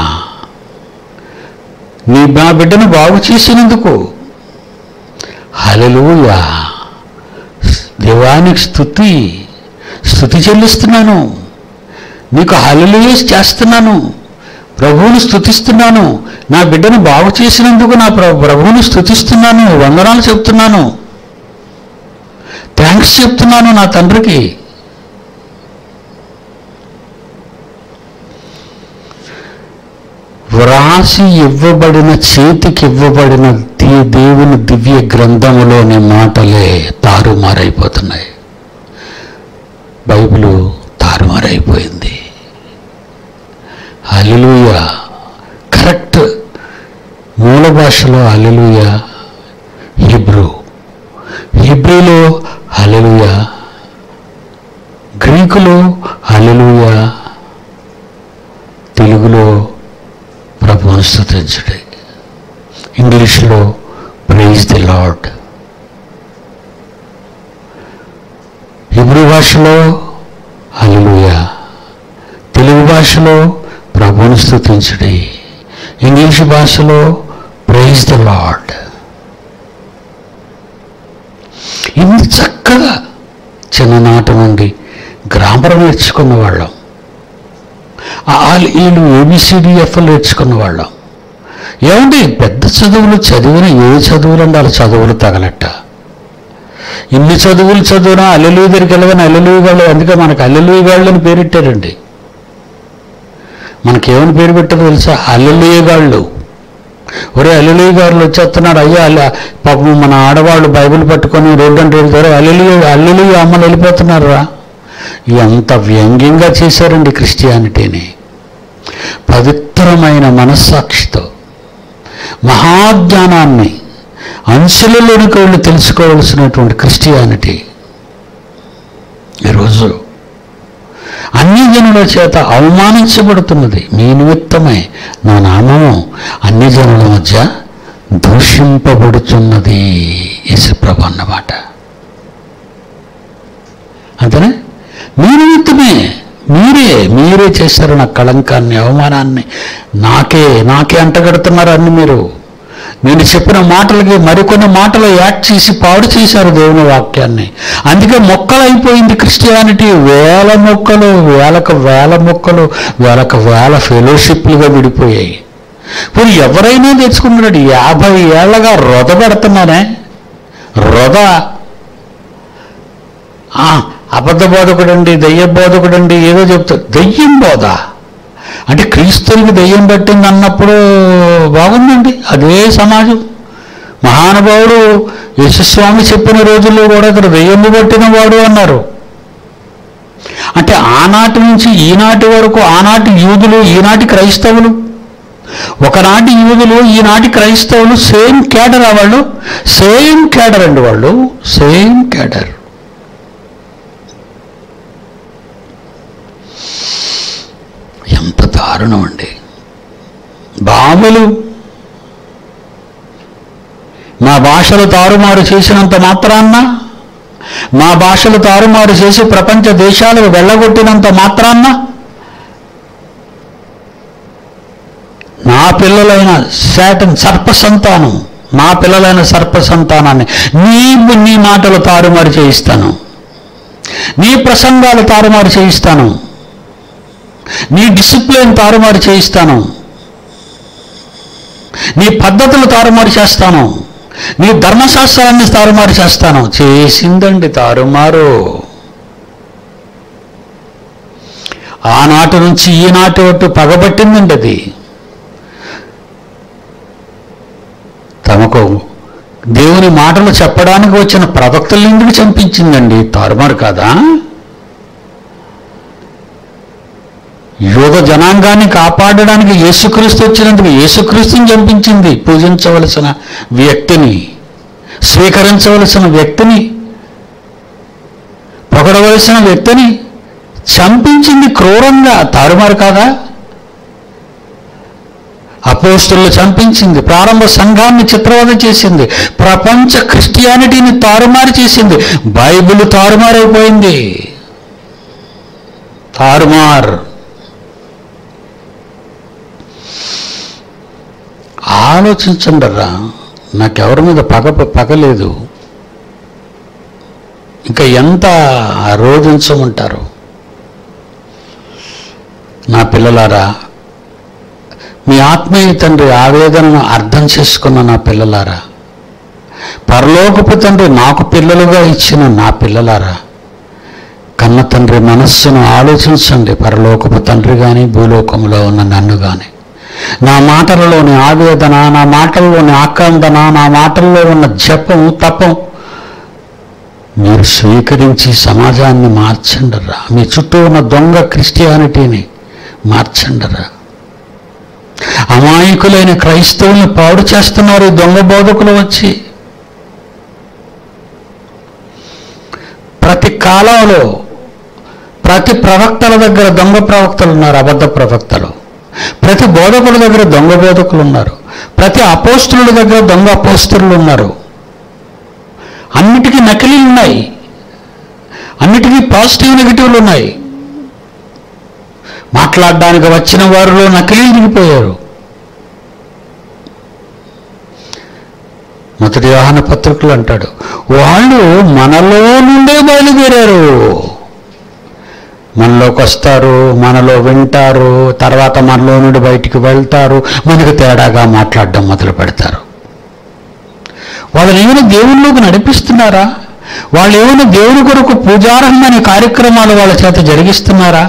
నీ మా బిడ్డను బాగు చేసినందుకు హలలుయా దేవానికి స్థుతి స్థుతి చెల్లిస్తున్నాను నీకు హలలుయ చేస్తున్నాను ప్రభువుని స్థుతిస్తున్నాను నా బిడ్డను బాగు చేసినందుకు నా ప్ర- ప్రభువుని స్థుతిస్తున్నాను వందనాలు చెప్తున్నాను థ్యాంక్స్ చెప్తున్నాను నా తండ్రికి వ్రాసి ఇవ్వబడిన చేతికి ఇవ్వబడిన దే- దేవుని దివ్య గ్రంథములోని మాటలే తారుమారైపోతున్నాయి బైబిలు తారుమారైపోయింది అల్లెలుయ కరెక్ట్ మూల భాషలో అల్లెలుయ హిబ్రూ హిబ్రూలో హల్లెలూయ గ్రీకులో హల్లెలూయ తెలుగులో ప్రభువును స్థుతించుడి ఇంగ్లీష్లో ప్రైజ్ ది లార్డ్ హిబ్రూ భాషలో హల్లెలూయ తెలుగు భాషలో ప్రభువును స్థుతించుడి ఇంగ్లీష్ భాషలో ప్రైజ్ ద లార్డ్ ఇన్ని చక్కగా చిన్ననాటి నుండి గ్రామర్ నేర్చుకున్న వాళ్ళం ఆ వీళ్ళు ఏబిసిడిఎఫ్లు నేర్చుకున్న వాళ్ళం ఏమండి పెద్ద చదువులు చదివిన ఏ చదువులు అండి వాళ్ళ చదువులు తగలట్ట ఇన్ని చదువులు చదివినా అల్లెలుగు దగ్గరికి వెళ్ళగానే అల్లెలుగు గాళ్ళు అందుకే మనకు అల్లెలుగు గాళ్ళు అని పేరెట్టారండి మనకేమని పేరు పెట్టారో తెలుసా అల్లెలుగు గాళ్ళు ఒరే అల్లులయ్య గారు వచ్చేస్తున్నాడు అయ్యా అల్ల పాపం మన ఆడవాళ్ళు బైబిల్ పట్టుకొని రోడ్డు అంటే వెళ్తారు అల్లులు అల్లులు అమ్మలు వెళ్ళిపోతున్నారా ఎంత వ్యంగ్యంగా చేశారండి క్రిస్టియానిటీని పవిత్రమైన మనస్సాక్షితో మహాజ్ఞానాన్ని అంశులలోనికి వెళ్ళి తెలుసుకోవలసినటువంటి క్రిస్టియానిటీ ఈరోజు అన్ని జనుల చేత అవమానించబడుతున్నది మీ నిమిత్తమే నా నామము అన్ని జనుల మధ్య దూషింపబడుతున్నది యేసుప్రభు అన్నమాట అంతేనా మీ నిమిత్తమే మీరే మీరే చేశారు నా కళంకాన్ని అవమానాన్ని నాకే నాకే అంటగడుతున్నారు అన్ని మీరు నేను చెప్పిన మాటలకి మరికొన్ని మాటలు యాడ్ చేసి పాడు చేశారు దేవుని వాక్యాన్ని అందుకే మొక్కలు అయిపోయింది క్రిస్టియానిటీ వేల మొక్కలు వేలకు వేల మొక్కలు వేలకు వేల ఫెలోషిప్లుగా విడిపోయాయి ఇప్పుడు ఎవరైనా తెచ్చుకున్నాడు యాభై ఏళ్ళగా రొద పెడుతున్నానే రొద ఆ, అబద్ధ బోధకుడండి దయ్య బోధకుడండి ఏదో చెప్తారు దయ్యం బోధ అంటే క్రీస్తునికి దయ్యం పట్టింది అన్నప్పుడు బాగుందండి అదే సమాజం మహానుభావుడు యశస్వామి చెప్పిన రోజుల్లో కూడా ఇక్కడ దయ్యం పట్టిన వాడు అన్నారు అంటే ఆనాటి నుంచి ఈనాటి వరకు ఆనాటి యూదులు ఈనాటి క్రైస్తవులు ఒకనాటి యూదులు ఈనాటి క్రైస్తవులు సేమ్ క్యాడర్ ఆ వాళ్ళు సేమ్ క్యాడర్ అండి వాళ్ళు సేమ్ క్యాడర్ ఎంత దారుణం అండి బాములు మా భాషలు తారుమారు చేసినంత మాత్రాన్న మా భాషలు తారుమారు చేసి ప్రపంచ దేశాలకు వెళ్ళగొట్టినంత మాత్రాన్న నా పిల్లలైన శాటన్ సర్ప సంతానం నా పిల్లలైన సర్ప సంతానాన్ని నీ నీ మాటలు తారుమారు చేయిస్తాను నీ ప్రసంగాలు తారుమారు చేయిస్తాను నీ డిసిప్లిన్ తారుమారు చేయిస్తాను నీ పద్ధతులు తారుమారు చేస్తాను నీ ధర్మశాస్త్రాన్ని తారుమారు చేస్తాను చేసిందండి తారుమారు ఆనాటి నుంచి ఈనాటి వట్టు పగబట్టిందండి అది తమకు దేవుని మాటలు చెప్పడానికి వచ్చిన ప్రవక్తలు ఎందుకు చంపించిందండి తారుమారు కాదా యోగ జనాంగాన్ని కాపాడడానికి యేసుక్రీస్తు వచ్చినందుకు యేసుక్రీస్తుని చంపించింది పూజించవలసిన వ్యక్తిని స్వీకరించవలసిన వ్యక్తిని పొగడవలసిన వ్యక్తిని చంపించింది క్రూరంగా తారుమారు కాదా అపోస్తులు చంపించింది ప్రారంభ సంఘాన్ని చిత్రవద చేసింది ప్రపంచ క్రిస్టియానిటీని తారుమారు చేసింది బైబిల్ తారుమారైపోయింది తారుమార్ ఆలోచించండి రా నాకెవరి మీద పగ పగలేదు ఇంకా ఎంత రోధించమంటారు నా పిల్లలారా మీ ఆత్మీయ తండ్రి ఆవేదనను అర్థం చేసుకున్న నా పిల్లలారా పరలోకపు తండ్రి నాకు పిల్లలుగా ఇచ్చిన నా పిల్లలారా కన్న తండ్రి మనస్సును ఆలోచించండి పరలోకపు తండ్రి కానీ భూలోకంలో ఉన్న నన్ను కానీ నా మాటలలోని ఆవేదన నా మాటల్లోని ఆక్రందన నా మాటల్లో ఉన్న జపం తపం మీరు స్వీకరించి సమాజాన్ని మార్చండరా మీ చుట్టూ ఉన్న దొంగ క్రిస్టియానిటీని మార్చండరా అమాయకులైన క్రైస్తవుల్ని పాడు చేస్తున్నారు ఈ దొంగ బోధకులు వచ్చి ప్రతి కాలంలో ప్రతి ప్రవక్తల దగ్గర దొంగ ప్రవక్తలు ఉన్నారు అబద్ధ ప్రవక్తలు ప్రతి బోధకుల దగ్గర దొంగ బోధకులు ఉన్నారు ప్రతి అపోస్తుల దగ్గర దొంగ అపోస్తులు ఉన్నారు అన్నిటికీ నకిలీలు ఉన్నాయి అన్నిటికీ పాజిటివ్ నెగిటివ్లు ఉన్నాయి మాట్లాడడానికి వచ్చిన వారిలో నకిలీలు దిగిపోయారు మొదటి వాహన పత్రికలు అంటాడు వాళ్ళు మనలో నుండే బయలుదేరారు మనలోకి వస్తారు మనలో వింటారు తర్వాత మనలో నుండి బయటికి వెళ్తారు మనకు తేడాగా మాట్లాడడం మొదలు పెడతారు వాళ్ళని ఏమైనా దేవుళ్ళలోకి నడిపిస్తున్నారా వాళ్ళు ఏమైనా దేవుని కొరకు పూజార్హమైన కార్యక్రమాలు వాళ్ళ చేత జరిగిస్తున్నారా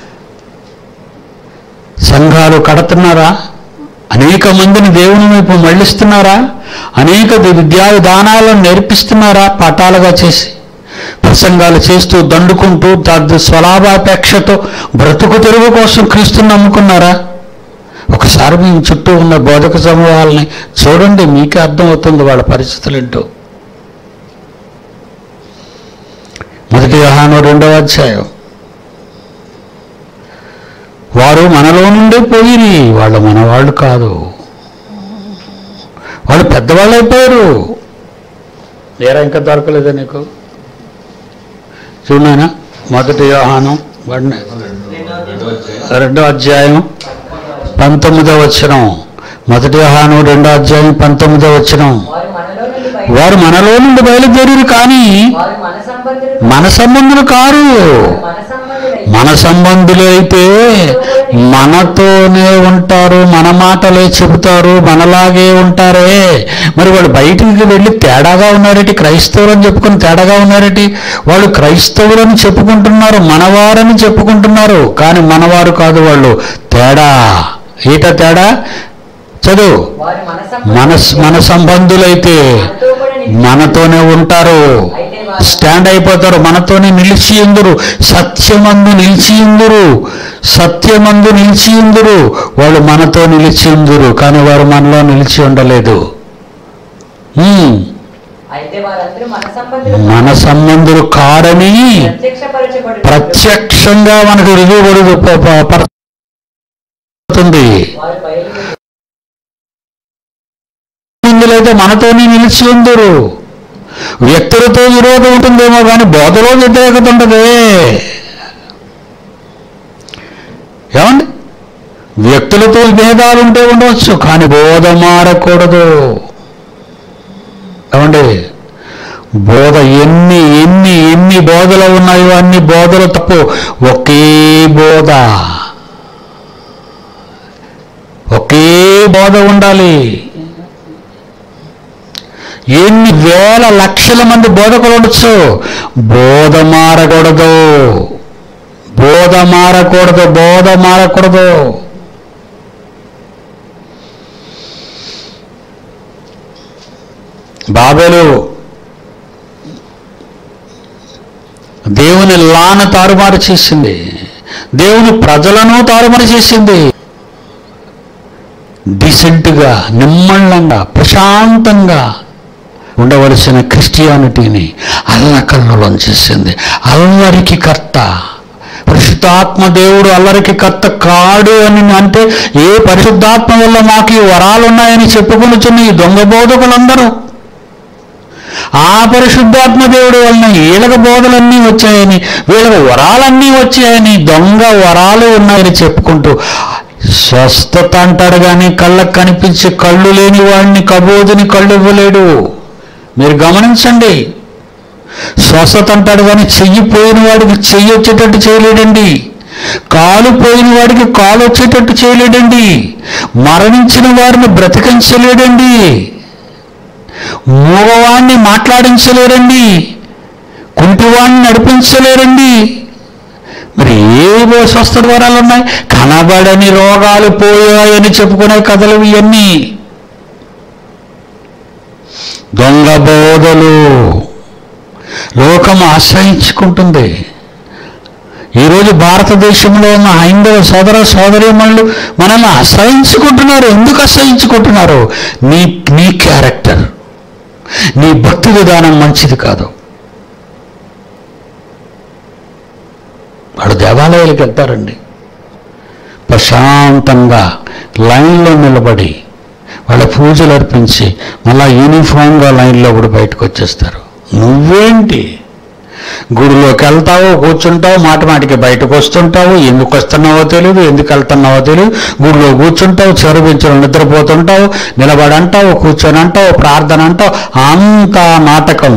సంఘాలు కడుతున్నారా అనేక మందిని దేవుని వైపు మళ్ళిస్తున్నారా అనేక విద్యా విధానాలను నేర్పిస్తున్నారా పాఠాలుగా చేసి ప్రసంగాలు చేస్తూ దండుకుంటూ తద్ స్వలాభాపేక్షతో బ్రతుకు తెరువు కోసం క్రీస్తుని నమ్ముకున్నారా ఒకసారి మీ చుట్టూ ఉన్న బోధక సమూహాలని చూడండి మీకే అర్థమవుతుంది వాళ్ళ పరిస్థితులు ఏంటో మొదటి వ్యవహానం రెండవ అధ్యాయం వారు మనలో నుండే పోయిరి వాళ్ళు మనవాళ్ళు కాదు వాళ్ళు పెద్దవాళ్ళు అయిపోయారు ఏరా ఇంకా దొరకలేదా నీకు చూడనా మొదటి వ్యవహానం వాడిని రెండో అధ్యాయం పంతొమ్మిదో వచనం మొదటి వ్యవహానం రెండో అధ్యాయం పంతొమ్మిదో వచనం వారు మనలో నుండి బయట వారు మనలో నుండి బయలుదేరి కానీ వారు మన సంబంధులు మన సంబంధులు కారు మన సంబంధులై మన సంబంధులు అయితే మనతోనే ఉంటారు మన మాటలే చెబుతారు మనలాగే ఉంటారే మరి వాళ్ళు బయటికి వెళ్ళి తేడాగా ఉన్నారటి క్రైస్తవులు అని చెప్పుకొని తేడాగా ఉన్నారటి వాళ్ళు క్రైస్తవులని చెప్పుకుంటున్నారు మనవారని చెప్పుకుంటున్నారు కానీ మనవారు కాదు వాళ్ళు తేడా ఈట తేడా చదువు వారు మన మన సంబంధులై మన సంబంధులైతే మనతో కూడా నిలిచి మనతోనే ఉంటారు అయితే వారు స్టాండ్ అయిపోతారు మనతోనే నిలిచి ఉందురు సత్యమందు నిలిచి ఉందురు సత్యమందు నిలిచి ఉందురు వాళ్ళు మనతో నిలిచి ఉందురు కానీ వారు మనలో నిలిచి ఉండలేదు హ్మ్. అయితే వారందరూ మన సంబంధులు మన సంబంధులు కారని ప్రత్యక్షపరచబడు ప్రత్యక్షంగా మనకు రుజువుబడు పడుతుంది వారు బయలుదేరి సంబంధులైతే మనతోనే నిలిచి ఉందరు వ్యక్తులతో విరోధం ఉంటుందేమో కానీ బోధలో వ్యతిరేకత ఉండదే ఏమండి వ్యక్తులతో భేదాలు ఉంటే ఉండవచ్చు కానీ బోధ మారకూడదు ఏమండి బోధ ఎన్ని ఎన్ని ఎన్ని బోధలు ఉన్నాయో అన్ని బోధలు తప్పు ఒకే బోధ ఒకే బోధ ఉండాలి ఎన్ని వేల లక్షల మంది బోధకులు ఉండొచ్చు బోధ మారకూడదు బోధ మారకూడదు బోధ మారకూడదు బాబేలు దేవుని లాన తారుమారు చేసింది దేవుని ప్రజలను తారుమారు చేసింది డిసెంట్గా నిమ్మళ్ళంగా ప్రశాంతంగా ఉండవలసిన క్రిస్టియానిటీని అల్లకల్లోలం చేసింది అల్లరికి కర్త పరిశుద్ధాత్మ దేవుడు అల్లరికి కర్త కాడు అని అంటే ఏ పరిశుద్ధాత్మ వల్ల మాకు ఈ వరాలు ఉన్నాయని చెప్పుకొనుచున్న ఈ దొంగ బోధకులందరూ ఆ పరిశుద్ధాత్మ దేవుడు వలన వీళ్ళకి బోధలన్నీ వచ్చాయని వీళ్ళకి వరాలన్నీ వచ్చాయని దొంగ వరాలు ఉన్నాయని చెప్పుకుంటూ స్వస్థత అంటాడు కానీ కళ్ళకు కనిపించే కళ్ళు లేని వాడిని కబోదుని కళ్ళు ఇవ్వలేడు మీరు గమనించండి స్వస్థత అంటాడు కానీ చెయ్యి పోయిన వాడికి చెయ్యి వచ్చేటట్టు చేయలేడండి కాలు పోయిన వాడికి కాలు వచ్చేటట్టు చేయలేడండి మరణించిన వారిని బ్రతికించలేడండి మూగవాణ్ణి మాట్లాడించలేరండి కుంటివాణ్ణి నడిపించలేరండి మరి ఏ స్వస్థ ద్వారాలు ఉన్నాయి కనబడని రోగాలు పోయాయని చెప్పుకునే కథలు ఇవన్నీ దొంగ బోధలు లోకం ఆశ్రయించుకుంటుంది ఈరోజు భారతదేశంలో ఉన్న హైందవ సోదర సోదరీమణులు మనల్ని ఆశ్రయించుకుంటున్నారు ఎందుకు ఆశ్రయించుకుంటున్నారు నీ నీ క్యారెక్టర్ నీ భక్తి విధానం మంచిది కాదు వాడు దేవాలయాలకు వెళ్తారండి ప్రశాంతంగా లైన్లో నిలబడి వాళ్ళ పూజలు అర్పించి మళ్ళా యూనిఫామ్గా లైన్లో కూడా బయటకు వచ్చేస్తారు నువ్వేంటి గుడిలోకి వెళ్తావు కూర్చుంటావు మాట మాటికి బయటకు వస్తుంటావు ఎందుకు వస్తున్నావో తెలియదు ఎందుకు వెళ్తున్నావో తెలియదు గుడిలో కూర్చుంటావు చెరువించడం నిద్రపోతుంటావు నిలబడి అంటావు కూర్చొని అంటావు ప్రార్థన అంటావు అంతా నాటకం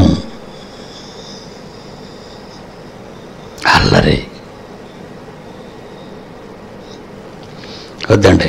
అల్లరి వద్దండి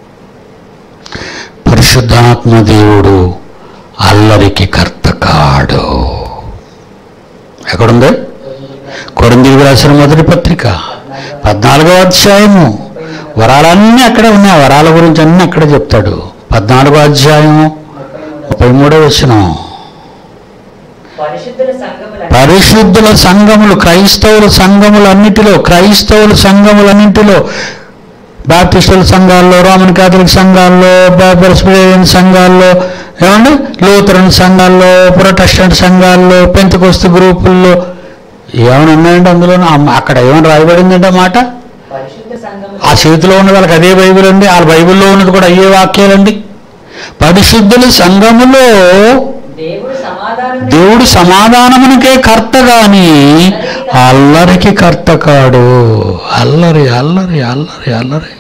పరిశుద్ధాత్మ దేవుడు అల్లరికి కర్త కాడు ఎక్కడుంది కొరిందికి రాసిన మొదటి పత్రిక పద్నాలుగో అధ్యాయము వరాలన్నీ అక్కడే ఉన్నాయి ఆ వరాల గురించి అన్నీ అక్కడే చెప్తాడు పద్నాలుగో అధ్యాయము ముప్పై మూడో వచ్చిన పరిశుద్ధుల సంఘముల పరిశుద్ధుల సంఘములు క్రైస్తవుల సంఘములన్నిటిలో క్రైస్తవుల సంఘములన్నింటిలో బాప్టిస్టుల సంఘాల్లో రోమన్ కాథలిక్ సంఘాల్లో ప్రెస్బిటేరియన్ సంఘాల్లో ఏమండి లూథరన్ సంఘాల్లో ప్రొటెస్టెంట్ సంఘాల్లో పెంతకొస్తు గ్రూపుల్లో ఏమైనా ఉన్నాయండి అందులో అక్కడ ఏమైనా రాయబడిందంటే మాట పరిశుద్ధ సంఘముల ఆ చేతిలో ఉన్న వాళ్ళకి అదే బైబిల్ అండి ఆ బైబిల్లో ఉన్నది కూడా అయ్యే వాక్యాలండి పరిశుద్ధుల సంఘములో దేవుడు సమాధానం దేవుడు సమాధానమునికే కర్త గాని అల్లరికి కర్త కాడు అల్లరి అల్లరి అల్లరి అల్లరి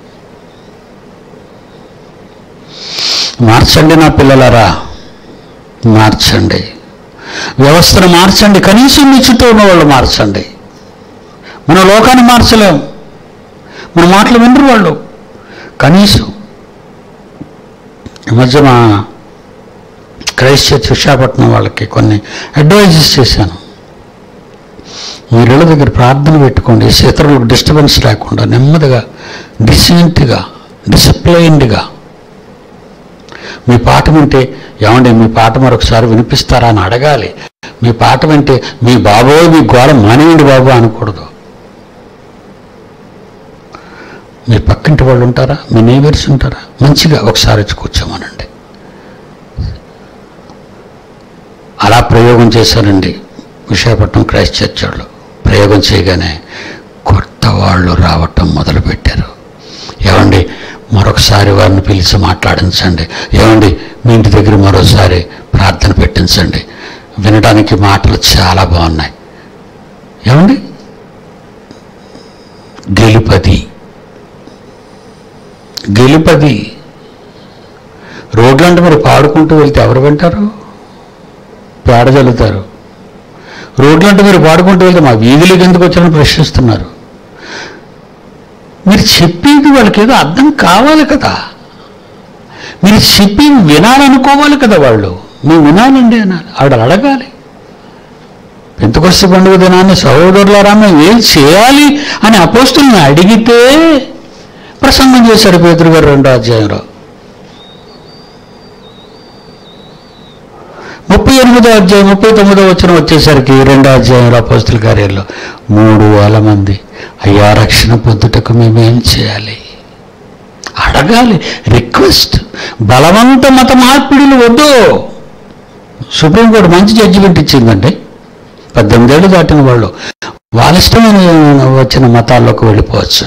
మార్చండి నా పిల్లలరా మార్చండి వ్యవస్థను మార్చండి కనీసం మీ చుట్టూ ఉన్న వాళ్ళు మార్చండి మన లోకాన్ని మార్చలేం మన మాటలు వినరు వాళ్ళు కనీసం ఈ మధ్య మా క్రైస్ట్ చర్చ్ విశాఖపట్నం వాళ్ళకి కొన్ని అడ్వైజెస్ చేశాను మీరు ఇళ్ళ దగ్గర ప్రార్థన పెట్టుకోండి ఇతరులకు డిస్టర్బెన్స్ లేకుండా నెమ్మదిగా డిసెంట్గా డిసిప్లైన్డ్గా మీ పాట వింటే ఏమండి మీ పాట మరొకసారి వినిపిస్తారా అని అడగాలి మీ పాట వింటే మీ బాబోయ్ మీ గోడ మానేయండి బాబు అనకూడదు మీ పక్కింటి వాళ్ళు ఉంటారా మీ నైబర్స్ ఉంటారా మంచిగా ఒకసారి వచ్చి కూర్చోమనండి అలా ప్రయోగం చేశారండి విశాఖపట్నం క్రైస్ట్ చర్చ్ వాళ్ళు ప్రయోగం చేయగానే కొత్త వాళ్ళు రావటం మొదలుపెట్టారు ఏమండి మరొకసారి వారిని పిలిచి మాట్లాడించండి ఏమండి మీ ఇంటి దగ్గర మరోసారి ప్రార్థన పెట్టించండి వినడానికి మాటలు చాలా బాగున్నాయి ఏమండి గెలుపది గెలుపది రోడ్లంటే మరి పాడుకుంటూ వెళ్తే ఎవరు వింటారు పేడ చల్లుతారు రోడ్లంటే మీరు పాడుకుంటూ వెళ్తే మా వీధులకు ఎందుకు వచ్చారని ప్రశ్నిస్తున్నారు మీరు చెప్పేది వాళ్ళకి ఏదో అర్థం కావాలి కదా మీరు చెప్పి వినాలనుకోవాలి కదా వాళ్ళు మేము వినాలండి అనాలి ఆవిడ అడగాలి పెంతకొస్త పండుగ దినాన్ని సహోదరులారా మేము ఏం చేయాలి అని అపోస్తుల్ని అడిగితే ప్రసంగం చేశారు పేదరు గారు రెండో అధ్యాయంలో ముప్పై ఎనిమిదో అధ్యాయం ముప్పై తొమ్మిదో వచ్చిన వచ్చేసరికి రెండో అధ్యాయంలో అపోస్తుల కార్యాల్లో మూడు వేల మంది అయ్యా రక్షణ పొందుటకు మేమేం చేయాలి అడగాలి రిక్వెస్ట్ బలవంత మత మార్పిడులు వద్దు సుప్రీంకోర్టు మంచి జడ్జిమెంట్ ఇచ్చిందండి పద్దెనిమిదేళ్ళు దాటిన వాళ్ళు వాళ్ళ ఇష్టమైన వచ్చిన మతాల్లోకి వెళ్ళిపోవచ్చు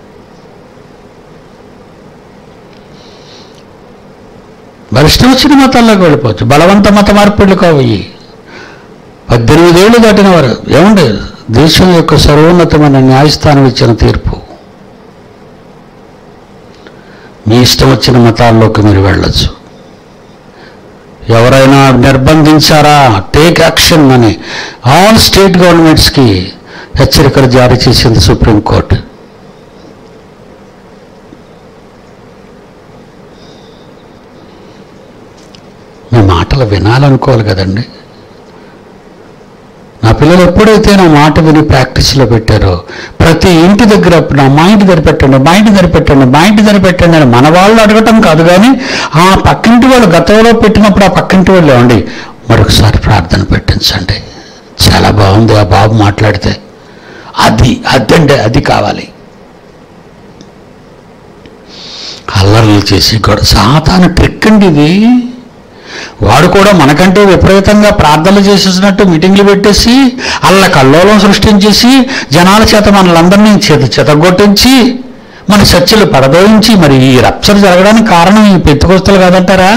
వాళ్ళ ఇష్టం వచ్చిన మతాల్లోకి వెళ్ళిపోవచ్చు బలవంత మత మార్పిడులు కావు ఇవి పద్దెనిమిదేళ్ళు దాటిన వారు ఏమండి దేశం యొక్క సర్వోన్నతమైన న్యాయస్థానం ఇచ్చిన తీర్పు మీ ఇష్టం వచ్చిన మతాల్లోకి మీరు వెళ్ళొచ్చు ఎవరైనా నిర్బంధించారా టేక్ యాక్షన్ అని ఆల్ స్టేట్ గవర్నమెంట్స్కి హెచ్చరికలు జారీ చేసింది సుప్రీంకోర్టు మీ మాటలు వినాలనుకోవాలి కదండి నా పిల్లలు ఎప్పుడైతే నా మాట విని ప్రాక్టీస్లో పెట్టారో ప్రతి ఇంటి దగ్గర నా మా ఇంటి దగ్గర పెట్టండి మా ఇంటి దగ్గర పెట్టండి మా ఇంటి దగ్గర పెట్టండి అని మన వాళ్ళు అడగటం కాదు కానీ ఆ పక్కింటి వాళ్ళు గతంలో పెట్టినప్పుడు ఆ పక్కింటి వాళ్ళు ఏమండి మరొకసారి ప్రార్థన పెట్టించండి చాలా బాగుంది ఆ బాబు మాట్లాడితే అది అదండి అది కావాలి అల్లర్లు చేసి గొడవ సాతాను ట్రిక్ అండి ఇది వాడు కూడా మనకంటే విపరీతంగా ప్రార్థనలు చేసేసినట్టు మీటింగ్లు పెట్టేసి అల్ల కల్లోలం సృష్టించేసి జనాల చేత మనలందరినీ చేత చెతగొట్టించి మన చర్చలు పడదోయించి మరి ఈ రప్చర్ జరగడానికి కారణం ఈ పెట్టుకొస్తలు కాదంటారా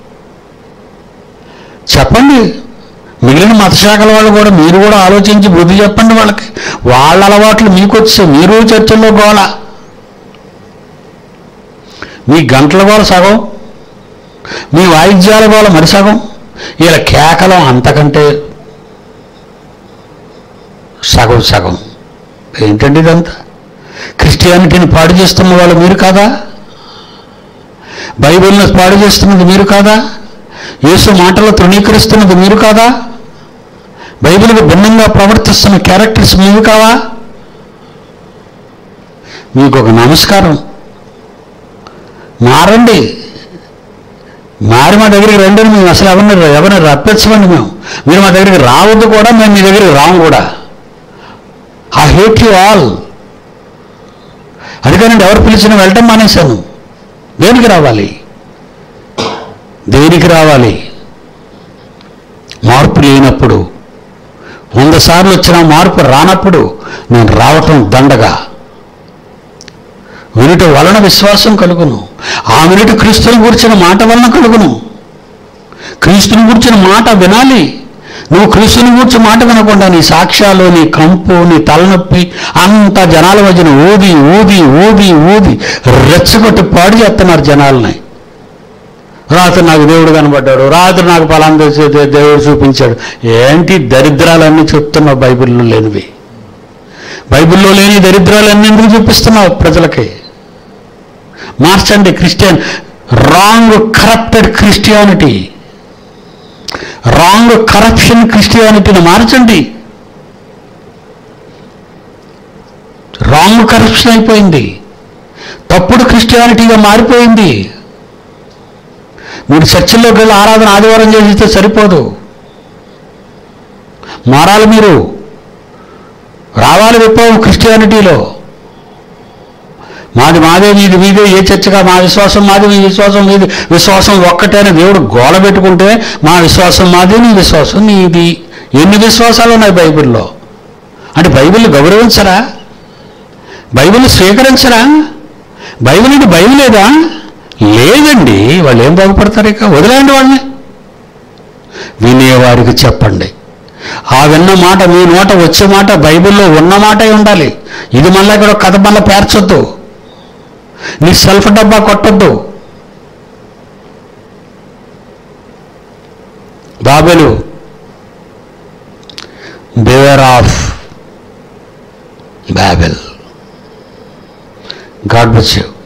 చెప్పండి మిగిలిన మతశాఖల వాళ్ళు కూడా మీరు కూడా ఆలోచించి బుద్ధి చెప్పండి వాళ్ళకి వాళ్ళ అలవాట్లు మీకు వచ్చే మీరు చర్చల్లో గోళ మీ గంటల గోళ సగం మీ వాయిద్యాల గోళ మరి సగం ఇలా కేకలం అంతకంటే సగం సగం ఏంటండి ఇదంతా క్రిస్టియానిటీని పాడు చేస్తున్న వాళ్ళు మీరు కాదా బైబిల్ని పాడు చేస్తున్నది మీరు కాదా యేసు మాటలు తృణీకరిస్తున్నది మీరు కాదా బైబిల్కి భిన్నంగా ప్రవర్తిస్తున్న క్యారెక్టర్స్ మీరు కావా మీకు ఒక నమస్కారం మారండి మారి మా దగ్గరికి రండి అని మేము అసలు ఎవరిని ఎవరిని రప్పించమండి మేము మీరు మా దగ్గరికి రావద్దు కూడా మేము మీ దగ్గరికి రాము కూడా ఐ హేట్ యు ఆల్ అందుకనండి ఎవరు పిలిచినా వెళ్ళటం మానేశాను దేనికి రావాలి దేనికి రావాలి మార్పు లేనప్పుడు వంద సార్లు వచ్చిన మార్పు రానప్పుడు నేను రావటం దండగా వినుట వలన విశ్వాసం కలుగును ఆ వినుట క్రీస్తుని గురించిన మాట వలన కలుగును క్రీస్తుని గురించిన మాట వినాలి నువ్వు క్రీస్తుని గురించి మాట వినకుండా నీ సాక్ష్యాలు నీ కంపు నీ తలనొప్పి అంత జనాల మధ్యన ఊది ఊది ఊది ఊది రెచ్చగొట్టి పాడు చేస్తున్నారు జనాలని రాత్రి నాకు దేవుడు కనబడ్డాడు రాత్రి నాకు ఫలాంది దేవుడు చూపించాడు ఏంటి దరిద్రాలన్నీ చెప్తున్నావు బైబిల్లో లేనివి బైబిల్లో లేని దరిద్రాలన్నీ ఎందుకు చూపిస్తున్నావు ప్రజలకి మార్చండి Christian wrong corrupted Christianity wrong corruption క్రిస్టియానిటీని మార్చండి రాంగ్ కరప్షన్ అయిపోయింది తప్పుడు క్రిస్టియానిటీగా మారిపోయింది మీరు చర్చిల్లోకి వెళ్ళి ఆరాధన ఆదివారం చేసిస్తే సరిపోదు మారాలి మీరు రావాలి విప్లవం క్రిస్టియానిటీలో మాది మాదే మీది మీదే ఏ చర్చగా మా విశ్వాసం మాది మీ విశ్వాసం మీది విశ్వాసం ఒక్కటే అని దేవుడు గోల పెట్టుకుంటే మా విశ్వాసం మాది నీ విశ్వాసం నీది ఎన్ని విశ్వాసాలు ఉన్నాయి బైబిల్లో అంటే బైబిల్ గౌరవించరా బైబిల్ స్వీకరించరా బైబిల్ అంటే బైబిల్ లేదా లేదండి వాళ్ళు ఏం బాగుపడతారు ఇక వదిలేయండి వాళ్ళని వినేవారికి చెప్పండి ఆ విన్న మాట మీ నోట వచ్చే మాట బైబిల్లో ఉన్న మాటే ఉండాలి ఇది మళ్ళీ ఇక్కడ కథ మళ్ళీ పేర్చొద్దు నీ సెల్ఫ్ డబ్బా కొట్టొద్దు Babel beware of Babel God bless you